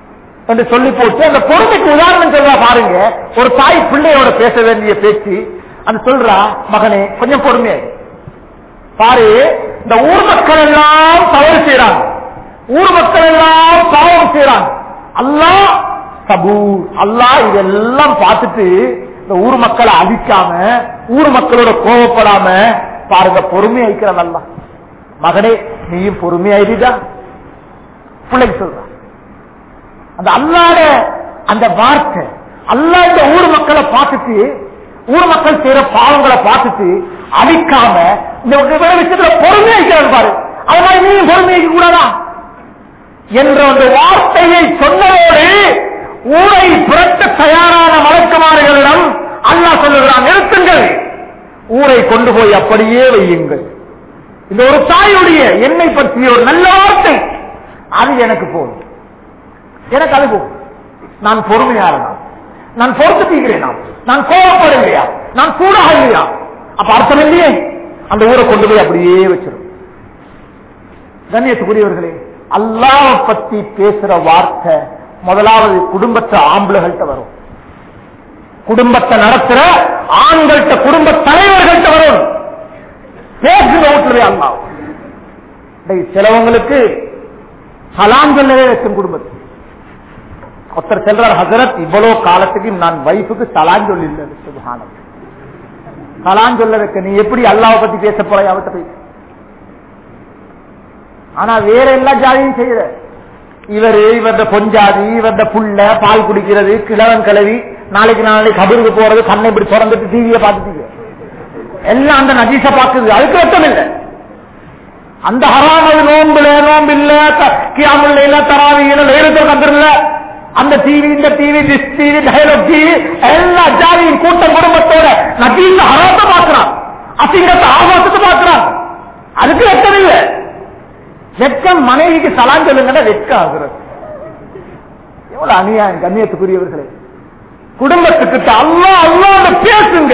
என்று சொல்லி போட்டு அந்த பொறுமைக்கு உதாரணம் சொல்றா பாருங்க ஒரு தாய் பிள்ளையோட பேச வேண்டிய பேச்சு அந்த சொல்றா மகனே கொஞ்சம் பொறுமையாய் பாரு இந்த ஊர் மக்கள் எல்லாம் தவறு செய்யறாங்க ஊர் மக்கள் எல்லாம் பாவம் செய்யறாங்க அல்லாஹ் சபூர் அல்லாஹ் இதெல்லாம் பார்த்துட்டு இந்த ஊர் மக்களை அழிக்காம ஊர் மக்களோட கோவப்படாம பாருங்க பொறுமை ஐக்கிறான் அல்லா மகனே நீயும் பொறுமையாயிருதா பிள்ளைக்கு சொல்றான் அந்த அல்லாட அந்த வார்த்தை அல்லா இந்த ஊர் மக்களை பார்த்துட்டு ஊர் மக்கள் செய்யற பாவங்களை பார்த்துட்டு அழிக்காம இந்த வேற விஷயத்துல பொறுமையாக்கிறான் பாரு அது மாதிரி நீயும் பொறுமையாக்க கூடாதா என்ற அந்த வார்த்தையை சொன்னதோடு ஊரை புரட்ட தயாரான மலக்குமார்களிடம் அல்லாஹ் சொல்லுகிறான் நிறுத்துங்கள் ஊரை கொண்டு போய் அப்படியே வையுங்கள் இந்த ஒரு தாயுடைய என்னை பற்றிய ஒரு நல்ல வார்த்தை அது எனக்கு போதும் எனக்கு அது போதும் நான் பொறுமையாளனா நான் பொறுத்து தீக்கிறேனா நான் கோபப்படலையா நான் சூடாக இல்லையா அப்ப அர்த்தம் இல்லையே அந்த ஊரை கொண்டு போய் அப்படியே வச்சிடும் கண்ணியத்துக்குரியவர்களே அல்லாஹ் பத்தி பேசுற வார்த்தை முதலாவது குடும்பத்தை ஆம்பளைகள்கிட்ட வரும் குடும்பத்தை நடத்துற ஆண்கள்கிட்ட குடும்ப தலைவர்கள்ட்ட வரும் பேசுங்க வீட்டுல அல்லாஹ் டேய், சிலவங்களுக்கு சலாம் சொல்லவே வச்சும் குடும்பத்தில் ஒருத்தர் செல்றார் ஹசரத் இவ்வளவு காலத்துக்கு நான் வைஃபுக்கு சலான் சொல்லில்லை சுபஹானம் சலான் சொல்ல வைக்க நீ எப்படி அல்லாவை பத்தி பேச போறாய் அவட்ட போய் ஆனா வேற எல்லா ஜாதியும் செய்யற இவரு இவர்த பொஞ்சாதி இவர்த புள்ள பால் குடிக்கிறது கிழவன் கிளவி நாளைக்கு நாளைக்கு கபருக்கு போறது கண்ணை இப்படி திறந்துட்டு டிவியை பார்த்துட்டு எல்லாம் அந்த நஜீச பாக்குது அதுக்கு அர்த்தம் இல்லை அந்த ஹராமது நோம்புல நோம்பு இல்ல கியாமுல்ல இல்ல தராவியில நேரத்தில் கந்திரல அந்த டிவி இந்த TV Dish TV Dialog TV எல்லா ஜாதியின் கூட்டம் குடும்பத்தோட நஜீச ஹராத்த பாக்குறான் அசிங்கத்தை ஆபாசத்தை பாக்குறான் அதுக்கு வெட்கம் இல்ல வெட்கம் மனைவிக்கு சலான் சொல்லுங்கன்னா வெட்கம் ஆகுறது எவ்வளவு அநியாயம் கண்ணியத்துக்குரியவர்களே குடும்பத்துக்கிட்ட அல்லா அல்லாண்டு பேசுங்க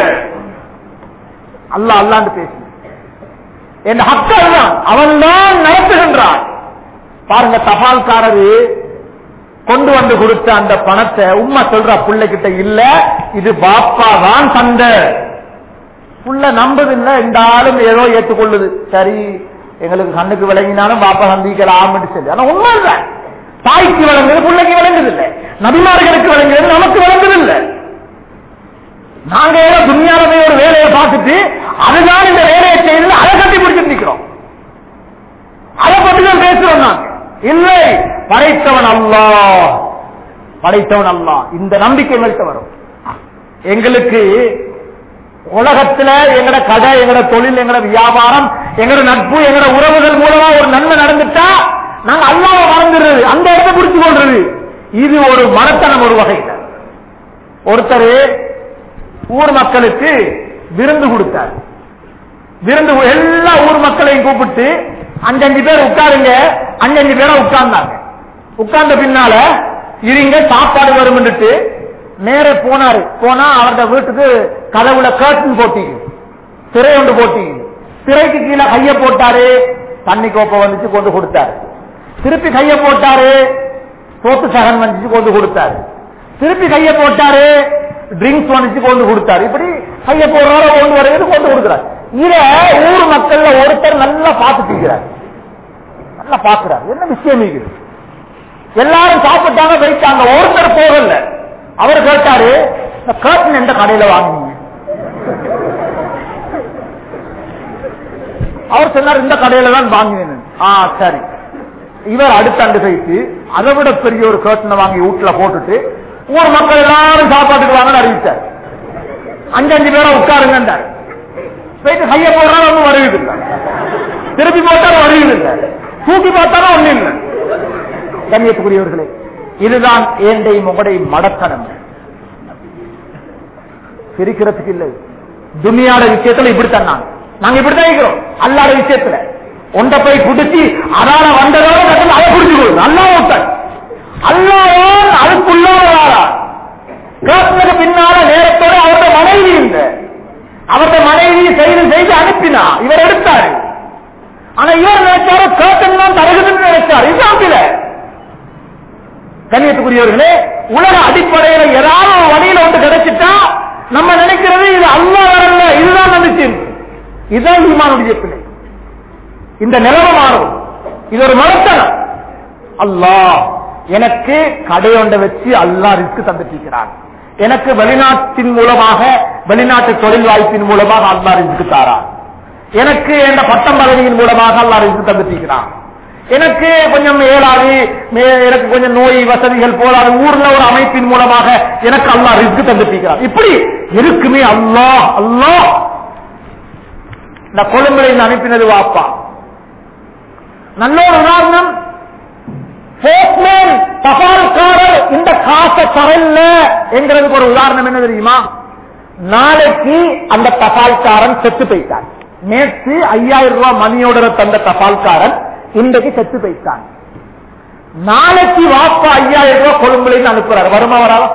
அல்லா அல்லாண்டு பேசுங்க என் ஹக்கல் தான் அவன் தான் நடத்துகின்றான் பாருங்க தபால்காரரு கொண்டு வந்து கொடுத்த அந்த பணத்தை உம்மா சொல்ற பிள்ளைகிட்ட இல்ல இது பாப்பா தான் தந்த புள்ள நம்புதில்ல இந்த ஆளும் ஏதோ ஏற்றுக்கொள்ளுது சரி எங்களுக்கு கண்ணுக்கு விளங்கினாலும் பாப்பா சந்திக்கலாம் சொல்லி ஆனா உண்மை இல்ல தாய்க்கு விளங்குது பிள்ளைக்கு விளங்குது இல்ல நபிமார்களுக்கு விளங்குது நமக்கு விளங்குது இல்லை நாங்க ஏதோ துணியாலவே ஒரு வேலையை பார்த்துட்டு அதுதான் இந்த வேலையை செய்து அதை கட்டி பிடிச்சிட்டு நிக்கிறோம் அதை பற்றி தான் பேசுறோம் நாங்க இல்லை படைத்தவன் அல்லா படைத்தவன் அல்லா இந்த நம்பிக்கை எங்கள்கிட்ட வரும் எங்களுக்கு உலகத்துல எங்கட கடை எங்கட தொழில் எங்கட வியாபாரம் எங்கட நட்பு எங்கட உறவுகள் மூலமா ஒரு நன்மை நடந்துட்டா நாங்க அல்லாவை மறந்துடுறது அந்த இடத்தை பிடிச்சு கொள்றது இது ஒரு மனத்தனம் ஒரு வகையில் ஒருத்தர் ஊர் மக்களுக்கு விருந்து கொடுத்தார் விருந்து எல்லா ஊர் மக்களையும் கூப்பிட்டு அஞ்சஞ்சு பேர் உட்காருங்க அஞ்சஞ்சு பேரா உட்கார்ந்தாங்க உட்கார்ந்த பின்னால இருங்க சாப்பாடு வரும்னுட்டு நேர போனாரு போனா அவருடைய வீட்டுக்கு கதவுல கர்டன் போட்டீங்க திரை ஒன்று போட்டீங்க திரைக்கு கீழே கைய போட்டாரு தண்ணி கோப்பை வந்துச்சு கொண்டு கொடுத்தாரு திருப்பி கைய போட்டாரு சோத்து சகன் வந்துச்சு கொண்டு கொடுத்தாரு திருப்பி கைய போட்டாரு ட்ரிங்க்ஸ் வந்துச்சு கொண்டு கொடுத்தாரு இப்படி கைய போடுறாரோ கொண்டு வருகிறது கொண்டு கொடுக்கிறார் இத ஊர் மக்கள்ல ஒருத்தர் நல்லா பார்த்துட்டு நல்லா பாக்குறாரு என்ன விஷயம் இருக்குது எல்லாரும் சாப்பிட்டாங்க போயிட்டாங்க ஒருத்தர் போகல அவர் கேட்டாரு இந்த கர்டன் எந்த கடையில வாங்கினீங்க அவர் சொன்னார் இந்த கடையில தான் வாங்கினேன் ஆ சரி இவர் அடுத்த ஆண்டு போயிட்டு அதை விட பெரிய ஒரு கர்ட்டனை வாங்கி வீட்டுல போட்டுட்டு ஊர் மக்கள் எல்லாரும் சாப்பாட்டுக்கு வாங்கன்னு அறிவிச்சார் அஞ்சஞ்சு பேரை உட்காருங்க போயிட்டு கைய போடுறாலும் ஒன்றும் வருகிறது இல்லை திருப்பி போட்டாலும் வருகிறது இல்லை தூக்கி பார்த்தாலும் ஒன்றும் இல்லை கண்ணியத்துக்குரியவர்களே இதுதான் ஏண்டை முகடை மடத்தனம் பிரிக்கிறதுக்கு இல்லை துனியாட விஷயத்துல இப்படித்தான் நாங்க நாங்க இப்படித்தான் இருக்கிறோம் அல்லாத விஷயத்துல ஒன்றை போய் குடிச்சு அதால வந்ததோட கட்டணம் அதை குடிச்சுக்கொள்ளும் அல்லா விட்டான் அல்லாவும் அதுக்குள்ளவராரா கேட்டதுக்கு பின்னால நேரத்தோட அவருடைய மனைவி இந்த அவருடைய மனைவியை செய்து செய்து அனுப்பினா இவர் எடுத்தாரு ஆனா இவர் நினைச்சாரு கேட்டன் தான் தருகுதுன்னு நினைச்சார் இதுதான் சில கண்ணியத்துக்குரியவர்களே உலக அடிப்படையில ஏதாவது ஒரு வழியில ஒன்று கிடைச்சிட்டா நம்ம நினைக்கிறது இது அல்லா வரல இதுதான் வந்துச்சு இதுதான் ஈமானுடைய பிள்ளை இந்த நிலவ மாறும் இது ஒரு மனத்தனம் அல்லாஹ் எனக்கு கடையொண்ட வச்சு அல்லாஹ் ரிஸ்க் தந்துட்டிருக்கிறான் எனக்கு வெளிநாட்டின் மூலமாக வெளிநாட்டு தொழில் வாய்ப்பின் மூலமாக அல்லாஹ் ரிஸ்க் தாரான் எனக்கு என்ற பட்டம் பதவியின் மூலமாக அல்லாஹ் ரிஸ்க் தந்துட்டிருக்கிறான் எனக்கு கொஞ்சம் ஏழாது மே- எனக்கு கொஞ்சம் நோய் வசதிகள் போதாது ஊர்ல ஒரு அமைப்பின் மூலமாக எனக்கு அல்லாஹ் ரிஸ்க் தந்துட்டிருக்கிறான் இப்படி இருக்குமே அல்லாஹ் அல்லாஹ் இந்த கொழும்புல இருந்து அனுப்பினது வாப்பா நல்ல ஒரு உதாரணம் போஸ்ட்மேன் தபால்காரர் இந்த காசை தரல என்கிறதுக்கு ஒரு உதாரணம் என்ன தெரியுமா நாளைக்கு அந்த தபால்காரன் செத்து போயிட்டான் நேற்று ஐயாயிரம் ரூபாய் மணியோட தந்த தபால்காரன் இன்றைக்கு செத்து போயிட்டான் நாளைக்கு வாப்பா ஐயாயிரம் ரூபாய் கொழும்புல இருந்து அனுப்புறாரு வருமா வராதா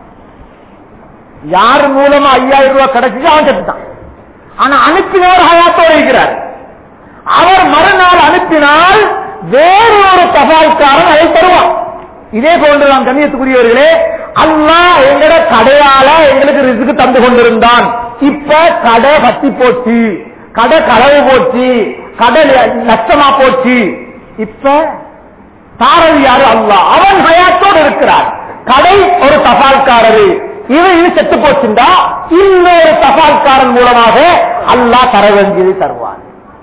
யார் மூலமா ஐயாயிரம் ரூபாய் கிடைச்சிச்சு அவன் செத்துட்டான் ஆனா அனுப்பினவர் ஹயாத்தோட இருக்கிறார் அவர் மறுநாள் அனுப்பினால் வேறு ஒரு தபால்காரன் அதை தருவான் இதே போன்று நாம் கண்ணியத்துக்குரியவர்களே அல்லாஹ் எங்கட கடையால எங்களுக்கு ரிசுக்கு தந்து கொண்டிருந்தான் இப்ப கடை பத்தி போச்சு கடை களவு போச்சு கடை நஷ்டமா போச்சு இப்ப தாரது யாரு அல்லாஹ் அவன் ஹயாத்தோடு இருக்கிறார் கடை ஒரு தபால்காரரு இவன் இது செத்து போச்சுண்டா இன்னொரு தபால்காரன் மூலமாக அல்லாஹ் தர வேண்டியதை தருவான்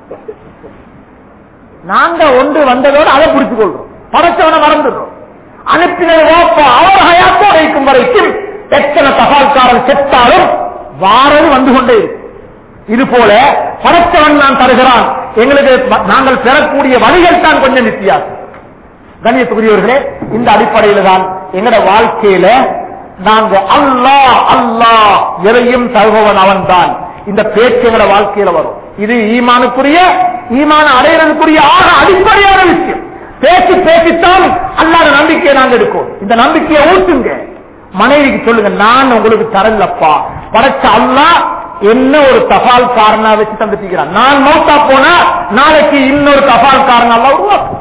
நாங்க ஒன்று வந்ததோடு அதை புரிச்சு கொள்றோம் படைச்சவனை மறந்துடுறோம் அனுப்பினது ஓப்பா அவர் ஹயாத்தோடு இருக்கும் வரைக்கும் எத்தனை தபால்காரன் செத்தாலும் வாரது வந்து கொண்டே இருக்கும் இது போல படைச்சவன் நான் தருகிறான் எங்களுக்கு ம- நாங்கள் பெறக்கூடிய வழிகள் தான் கொஞ்சம் வித்தியாசம் கண்ணியத்துக்குரியவர்களே இந்த அடிப்படையில தான் எங்கட வாழ்க்கையில நாங்க அல்லாஹ் அல்லாஹ் எதையும் தருபவன் அவன் தான் இந்த பேச்சு எங்கட வாழ்க்கையில வரும் இது ஈமானுக்குரிய ஈமான அடையிறதுக்குரிய ஆக அடிப்படையான விஷயம் பேசி பேசித்தான் அல்லாத நம்பிக்கையை நாங்க எடுக்கும் இந்த நம்பிக்கையை ஊட்டுங்க மனைவிக்கு சொல்லுங்க நான் உங்களுக்கு தரலப்பா படைச்ச அல்லாஹ் என்ன ஒரு தபால் காரனா வச்சு தந்துட்டிருக்கிறான் நான் மௌத்தா போனா நாளைக்கு இன்னொரு தபால் காரன் அல்ல உருவாக்கும்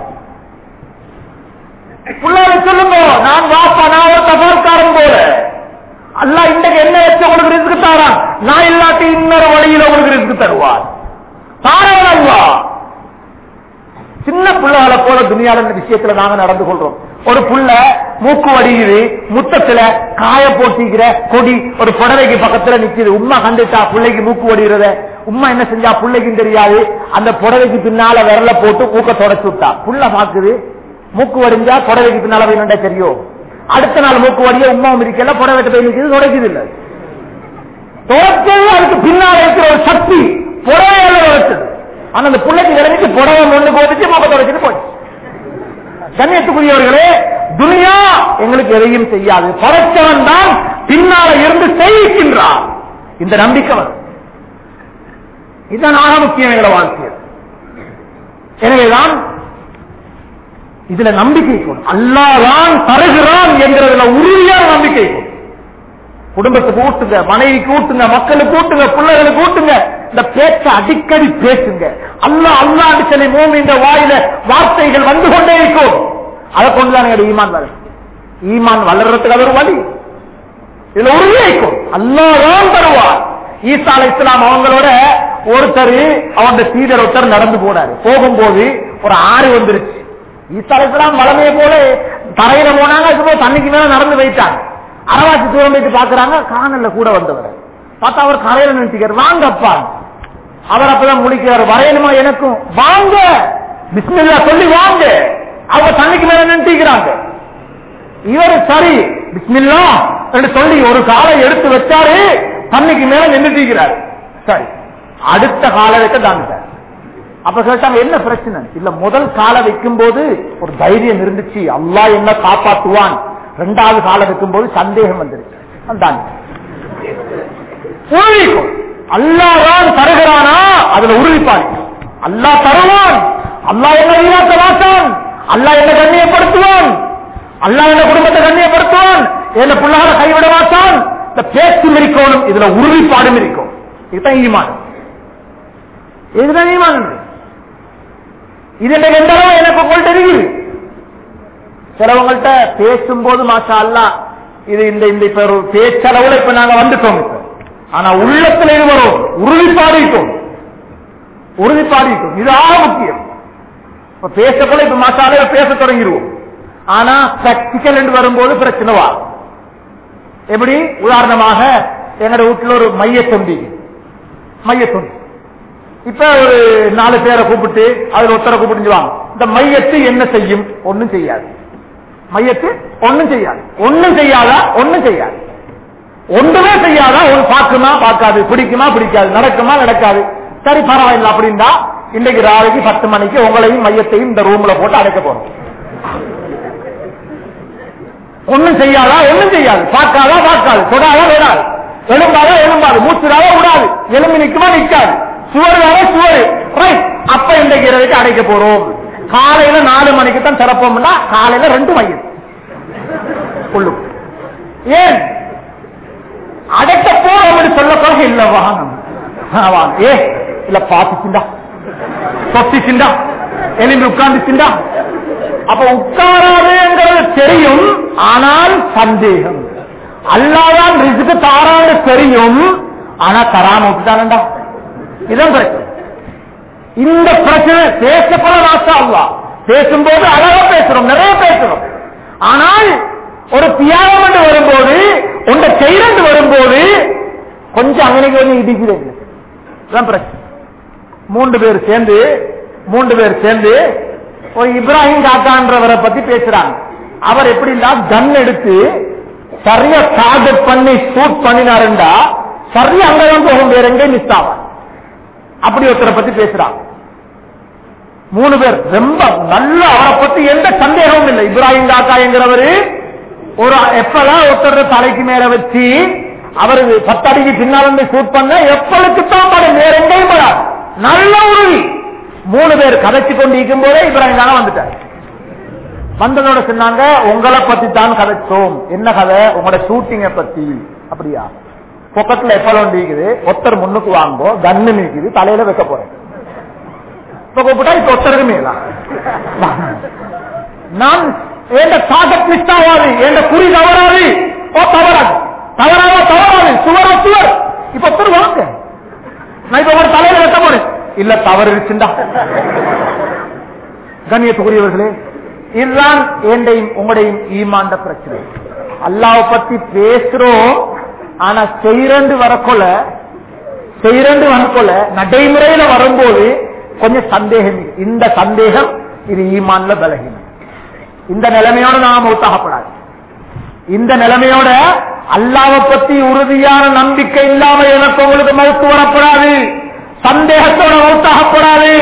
பிள்ளைகளை சொல்லுங்க நான் வாப்பா நான் ஒரு தபால்காரன் போல அல்லா இன்றைக்கு என்ன வச்சு உங்களுக்கு ரிஸ்க் தாரான் நான் இல்லாட்டி இன்னொரு வழியில உங்களுக்கு ரிஸ்க் தருவார் தாரவன் அல்லா சின்ன பிள்ளைகளை போல துணியால இந்த விஷயத்துல நாங்க நடந்து கொள்றோம் ஒரு புள்ள மூக்கு வடியுது முத்தத்துல காய போட்டிக்கிற கொடி ஒரு புடவைக்கு பக்கத்துல நிக்குது உம்மா கண்டுட்டா பிள்ளைக்கு மூக்கு வடிகிறத உம்மா என்ன செஞ்சா பிள்ளைக்கும் தெரியாது அந்த புடவைக்கு பின்னால விரல போட்டு மூக்க தொடச்சு விட்டா புள்ள பாக்குது மூக்கு வடிஞ்சா புடவைக்கு பின்னால போய் நின்றா தெரியும் அடுத்த நாள் மூக்கு வடிய உம்மா மிதிக்கல புடவைக்கு போய் நிக்குது தொடக்குது இல்ல தொடச்சது அதுக்கு பின்னால இருக்கிற ஒரு சக்தி புடவையால தொடச்சது ஆனா அந்த பிள்ளைக்கு விளைஞ்சிட்டு புடவை ஒண்ணு போட்டுச்சு மூக்க தொடச்சிட்டு போச்சு கண்ணியத்துக்குரியவர்களே துனியா எங்களுக்கு எதையும் செய்யாது படைச்சவன் தான் பின்னால இருந்து செய்கின்றான் இந்த நம்பிக்கை வரும் இதுதான் ஆக முக்கியம் எங்களை வாழ்க்கையில் எனவேதான் இதுல நம்பிக்கை கொண்டு அல்லாதான் தருகிறான் என்கிறதுல உறுதியான நம்பிக்கை கொண்டு குடும்பத்துக்கு ஊட்டுங்க மனைவிக்கு ஊட்டுங்க மக்களுக்கு ஊட்டுங்க பிள்ளைகளுக்கு ஊட்டுங்க இந்த பேச்ச அடிக்கடி பேசுங்க அல்லா அல்லாண்டு சொல்லி மூமி இந்த வாயில வார்த்தைகள் வந்து கொண்டே இருக்கும் அதை கொண்டுதான் எங்களுடைய ஈமான் வரும் ஈமான் வளர்றதுக்கு அது ஒரு வழி இதுல உறுதியா இருக்கும் அல்லாதான் தருவார் ஈசா அலை இஸ்லாம் அவங்களோட ஒருத்தர் அவங்க சீடர் ஒருத்தர் நடந்து போனாரு போகும்போது ஒரு ஆறு வந்துருச்சு ஈசா அலை இஸ்லாம் வளமையை போல தரையில போனாங்க சும்மா தண்ணிக்கு மேல நடந்து போயிட்டாங்க அரவாசி தூரம் போயிட்டு பாக்குறாங்க காணல்ல கூட வந்தவர் பார்த்தா அவர் கரையில நிறுத்திக்கார் வாங்கப்பா அவர் அப்பதான் முடிக்கிறார் வரையணுமா எனக்கும் வாங்க பிஸ்மில்லா சொல்லி வாங்க அவங்க தண்ணிக்கு மேல நிறுத்திக்கிறாங்க இவர் சரி பிஸ்மில்லா என்று சொல்லி ஒரு காலை எடுத்து வச்சாரு தண்ணிக்கு மேல நின்றுட்டிருக்கிறார் சரி அடுத்த காலை வைக்க தாண்டிட்டார் அப்ப கேட்டாங்க என்ன பிரச்சனை இல்ல முதல் காலை வைக்கும் போது ஒரு தைரியம் இருந்துச்சு அல்லாஹ் என்ன காப்பாற்றுவான் ரெண்டாவது காலை வைக்கும் போது சந்தேகம் வந்துருச்சு வந்தான் உறுதிக்கும் அல்லாதான் தருகிறானா அதுல உறுதிப்பான் அல்லாஹ் தருவான் அல்லாஹ் என்ன வீணாக்க மாட்டான் அல்லாஹ் என்ன கண்ணியப்படுத்துவான் அல்லாஹ் என்ன குடும்பத்தை கண்ணியப்படுத்துவான் என்ன பிள்ளைகளை கைவிட மாட்டான் இந்த பேச்சும் இருக்கணும் இதுல உறுதிப்பாடும் இருக்கும் இதுதான் ஈமான் இதுதான் ஈமான் இது எனக்கு எந்த அளவு எனக்கு போல் தெரியுது சிலவங்கள்ட்ட பேசும்போது மாஷா அல்லா இது இந்த இந்த இப்ப ஒரு பேச்சளவுல இப்ப நாங்க வந்துட்டோம் இப்ப ஆனா உள்ளத்துல இது வரும் உறுதிப்பாடிட்டோம் உறுதிப்பாடிட்டோம் இது ஆக முக்கியம் இப்ப பேசக்குள்ள இப்ப மாசால பேச தொடங்கிடுவோம் ஆனா பிராக்டிக்கல் என்று வரும்போது பிரச்சனை வா எப்படி உதாரணமாக எங்கட வீட்டுல ஒரு மையத்தொண்டி மையத்தொண்டி இப்ப ஒரு நாலு பேரை கூப்பிட்டு அதுல ஒருத்தரை கூப்பிட்டு வாங்க இந்த மையத்து என்ன செய்யும் ஒண்ணும் செய்யாது மையத்து ஒண்ணும் செய்யாது ஒண்ணும் செய்யாதா ஒண்ணும் செய்யாது ஒன்றுமே செய்யாதா ஒன்று பார்க்குமா பார்க்காது பிடிக்குமா பிடிக்காது நடக்குமா நடக்காது சரி பரவாயில்ல அப்படின்னா இன்னைக்கு ராவைக்கு பத்து மணிக்கு உங்களையும் மையத்தையும் இந்த ரூம்ல போட்டு அடைக்க போறோம் ஒண்ணும் செய்யாதா ஒண்ணும் செய்யாது பார்க்காதா பார்க்காது தொடாதா விடாது எலும்பாதா எலும்பாது மூச்சுடாதா விடாது எலும்பு நிக்குமா நிக்காது சுவருதாவா சுவரு ரைட் அப்ப இன்றைக்கு இரவுக்கு அடைக்க போறோம் காலையில நாலு மணிக்கு தான் திறப்போம்னா காலையில ரெண்டு மையம் உள்ளு ஏன் அடைக்க போறோம் சொல்ல பிறகு இல்ல வாகனம் வாங்க ஏ இல்ல பாத்துச்சுண்டா தொட்டிச்சுண்டா எலும்பி உட்கார்ந்துச்சுண்டா அப்ப உட்காராதுங்கிறது தெரியும் ஆனால் சந்தேகம் அல்லாதான் ரிசுக்கு தாரான்னு தெரியும் ஆனா தராம விட்டுட்டானண்டா இதான் பிரச்சனை இந்த பிரச்சனை பேசப்பட நாசா அல்லா பேசும்போது அழகா பேசுறோம் நிறைய பேசுறோம் ஆனால் ஒரு தியாகம் என்று வரும்போது உண்ட செய்யறது வரும்போது கொஞ்சம் அங்கனைக்கு கொஞ்சம் இடிக்குது இதான் பிரச்சனை மூன்று பேர் சேர்ந்து மூன்று பேர் சேர்ந்து ஒரு இப்ராஹிம் காக்கான்றவரை பத்தி பேசுறாங்க அவர் எப்படின்னா கன் எடுத்து சரியா டார்கெட் பண்ணி ஷூட் பண்ணினாருண்டா சரியா அங்கதான் போகும் வேற எங்கே மிஸ் ஆவார் அப்படி ஒருத்தரை பத்தி பேசுறாங்க மூணு பேர் ரொம்ப நல்ல அவரை பத்தி எந்த சந்தேகமும் இல்லை இப்ராஹிம் காக்கா என்கிறவரு ஒரு எப்பதான் ஒருத்தர் தலைக்கு மேல வச்சு அவரு பத்தடிக்கு பின்னால் வந்து ஷூட் பண்ண எப்பளுக்கு தான் படம் வேற எங்கேயும் படாது நல்ல உறுதி மூணு பேர் கதைச்சு கொண்டு இருக்கும் போதே இப்ராஹிம் காக்கா வந்துட்டார் வந்ததோட சொன்னாங்க உங்களை பத்தி தான் கதைச்சோம் என்ன கதை உங்களோட ஷூட்டிங்க பத்தி அப்படியா பொக்கத்துல எப்பலம் இருக்குது ஒருத்தர் முன்னுக்கு வாங்கோ கன்னு நீக்குது தலையில வைக்க போறேன் இப்ப கூப்பிட்டா இப்ப ஒருத்தருக்கு மேலா நான் எந்த டார்கெட் மிஸ் ஆகாது எந்த குறி தவறாது ஓ தவறாது தவறாவோ தவறாது சுவரோ சுவர் இப்ப ஒருத்தர் வாங்க நான் இப்ப ஒரு தலையில வைக்க போறேன் இல்ல தவறு இருச்சுண்டா கண்ணியத்துக்குரியவர்களே இதுதான் என்னையும் உங்களுடையும் ஈமாண்ட பிரச்சனை அல்லாவை பத்தி பேசுறோம் ஆனா செய்யறண்டு வரக்கொள்ள செய்யறண்டு வரக்கொள்ள நடைமுறையில வரும்போது கொஞ்சம் சந்தேகம் இருக்கு. இந்த சந்தேகம் இது ஈமான்ல பலகீனம் இந்த நிலைமையோட நாம மௌத்தாகப்படாது இந்த நிலைமையோட அல்லாவை பத்தி உறுதியான நம்பிக்கை இல்லாம எனக்கு உங்களுக்கு மௌத்து வரப்படாது சந்தேகத்தோட மௌத்தாகப்படாது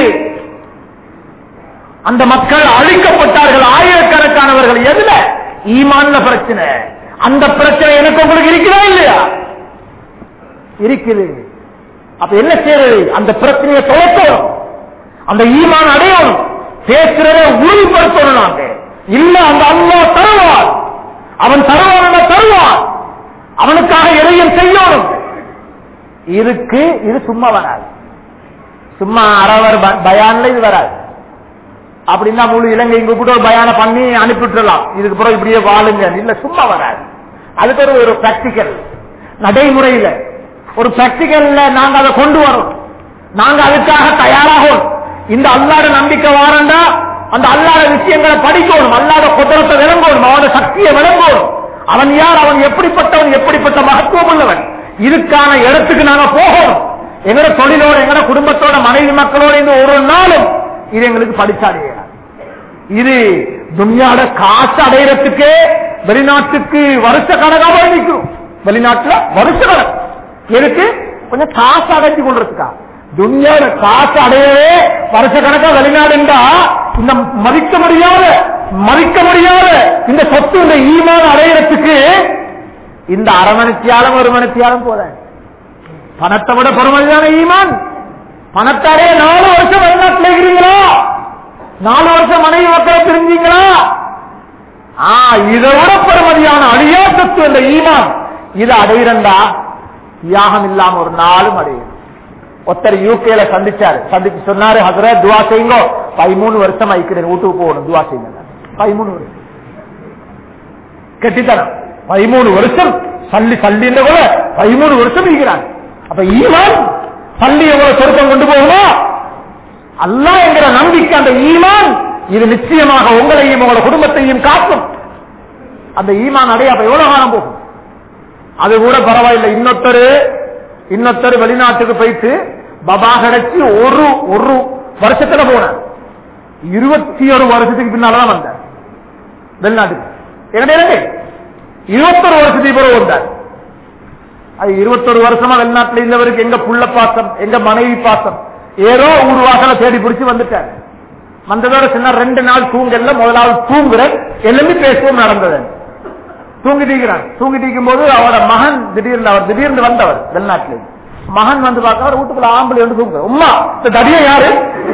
அந்த மக்கள் அழிக்கப்பட்டார்கள் ஆயிரக்கணக்கானவர்கள் எதுல ஈமான்ல பிரச்சனை அந்த பிரச்சனை எனக்கு உங்களுக்கு இருக்குதா இல்லையா இருக்குது அப்ப என்ன செய்யறது அந்த பிரச்சனையை துவக்கணும் அந்த ஈமான் அடையணும் பேசுறத உறுதிப்படுத்தணும் நாங்க இல்ல அந்த அல்லா தருவார் அவன் தருவான் தருவான் அவனுக்காக எதையும் செய்யணும் இருக்கு இது சும்மா வராது சும்மா அறவர் ப- பயான்ல இது வராது அப்படின்னா முழு இலங்கை இங்க கூட ஒரு பயான பண்ணி அனுப்பிட்டுலாம் இதுக்கு பிறகு இப்படியே வாழுங்க இல்ல சும்மா வராது அதுக்கு ஒரு ஒரு பிராக்டிக்கல் நடைமுறையில ஒரு பிராக்டிக்கல்ல நாங்க அதை கொண்டு வரோம் நாங்க அதுக்காக தயாராகும் இந்த அல்லாட நம்பிக்கை வாரண்டா அந்த அல்லாத விஷயங்களை படிக்கணும் அல்லாத குதிரத்தை விளங்கணும் அவனோட சக்தியை விளங்கணும் அவன் யார் அவன் எப்படிப்பட்டவன் எப்படிப்பட்ட மகத்துவம் உள்ளவன் இதுக்கான இடத்துக்கு நாங்க போகணும் எங்கட தொழிலோட எங்கட குடும்பத்தோட மனைவி மக்களோட இந்த ஒரு நாளும் இது எங்களுக்கு படிச்சாடையாது இது துன்யாட காசு அடையறதுக்கு வெளிநாட்டுக்கு வருஷ கணக்காக நிற்கும் வெளிநாட்டுல வருஷ கணக்கு எதுக்கு கொஞ்சம் காசு அடைஞ்சு கொள்றதுக்கா துன்யாட காசு அடையவே வருஷ கணக்கா வெளிநாடுண்டா இந்த மதிக்க முடியாத மதிக்க முடியாத இந்த சொத்து இந்த ஈமான அடையறதுக்கு இந்த அரை மணித்தியாலம் ஒரு மணித்தியாலம் போத பணத்தை விட பெருமதியான ஈமான் பணத்தாரே நாலு வருஷம் வெளிநாட்டில் இருக்கிறீங்களா நாலு வருஷம் மனைவி மக்களை பிரிஞ்சீங்களா ஆ இதை விட பெருமதியான அழியா சொத்து இந்த ஈமான் இது அடையிறண்டா தியாகம் இல்லாம ஒரு நாளும் அடையும் ஒருத்தர் யூகேல சந்திச்சாரு சந்திச்சு சொன்னாரு ஹசரத் துவா செய்யுங்க பதிமூணு வருஷம் ஐக்கிறேன் வீட்டுக்கு போகணும் துவா செய்யுங்க பதிமூணு வருஷம் கெட்டித்தனம் பதிமூணு வருஷம் சல்லி சல்லின்ற கூட பதிமூணு வருஷம் இருக்கிறாங்க அப்ப ஈமான் சல்லி எவ்வளவு சொருக்கம் கொண்டு போகுமோ அல்லாஹ் என்கிற நம்பிக்கை அந்த ஈமான் இது நிச்சயமாக உங்களையும் உங்களோட குடும்பத்தையும் காக்கும் அந்த ஈமான் அடைய அப்ப எவ்வளவு காலம் போகும் அது கூட பரவாயில்லை இன்னொருத்தர் இன்னொருத்தர் வெளிநாட்டுக்கு போயிட்டு பபா கிடைச்சி ஒரு ஒரு வருஷத்துல போன இருபத்தி ஒரு வருஷத்துக்கு பின்னாலதான் வந்தார் வெளிநாட்டுக்கு என்னுடைய இருபத்தொரு வருஷத்துக்கு பிறகு வந்தார் அது இருபத்தொரு வருஷமா வெளிநாட்டுல இருந்தவருக்கு எங்க புள்ள பாசம் எங்க மனைவி பாசம் ஏதோ ஊர் வாசல தேடி பிடிச்சு வந்துட்டார் வந்ததோட சின்ன ரெண்டு நாள் தூங்கல முதலாவது தூங்குற எல்லாமே பேசுவோம் நடந்தது தூங்கிட்டு இருக்கிறான் தூங்கிட்டு இருக்கும் போது அவரோட மகன் திடீர்னு அவர் திடீர்னு வந்தவர் வெளிநாட்டுல மகன் வந்து பார்க்க அவர் வீட்டுக்குள்ள ஆம்பளை வந்து தூங்க உமா இந்த தடிய யாரு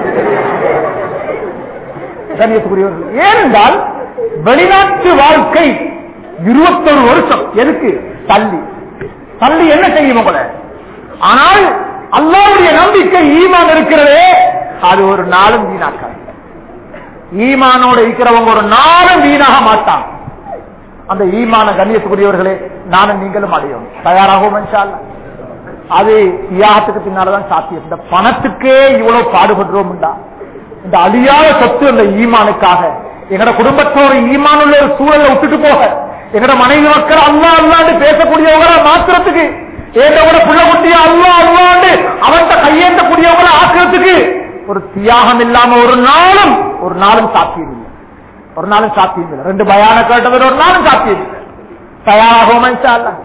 கண்ணியத்துக்குரியவர்கள் ஏனென்றால் வெளிநாட்டு வாழ்க்கை இருபத்தொரு வருஷம் எதுக்கு தள்ளி தள்ளி என்ன செய்யும் உங்களை ஆனால் அல்லாவுடைய நம்பிக்கை ஈமான் இருக்கிறதே அது ஒரு நாளும் வீணாக்காது ஈமானோட இருக்கிறவங்க ஒரு நாளும் வீணாக மாட்டான் அந்த ஈமான கண்ணியத்துக்குரியவர்களே நானும் நீங்களும் அடையும் தயாராகும் என்றால் அது தியாகத்துக்கு பின்னால்தான் சாத்தியம் இந்த பணத்துக்கே இவ்வளவு பாடுபடுறோம்டா இந்த அழியாத சொத்து அந்த ஈமானுக்காக எங்கட குடும்பத்தோட ஈமான் உள்ள ஒரு சூழலை விட்டுட்டு போக எங்கட மனைவி மக்கள் அல்லா அல்லாண்டு பேசக்கூடியவங்கள மாத்திரத்துக்கு ஏதோட புள்ள குட்டிய அல்லா அல்லாண்டு அவன்கிட்ட கையேந்தக்கூடியவங்கள ஆக்கிறதுக்கு ஒரு தியாகம் இல்லாம ஒரு நாளும் ஒரு நாளும் சாத்தியம் இல்லை ஒரு நாளும் சாத்தியம் இல்லை ரெண்டு பயான கேட்டவர் ஒரு நாளும் சாத்தியம் இல்லை தயாராகும்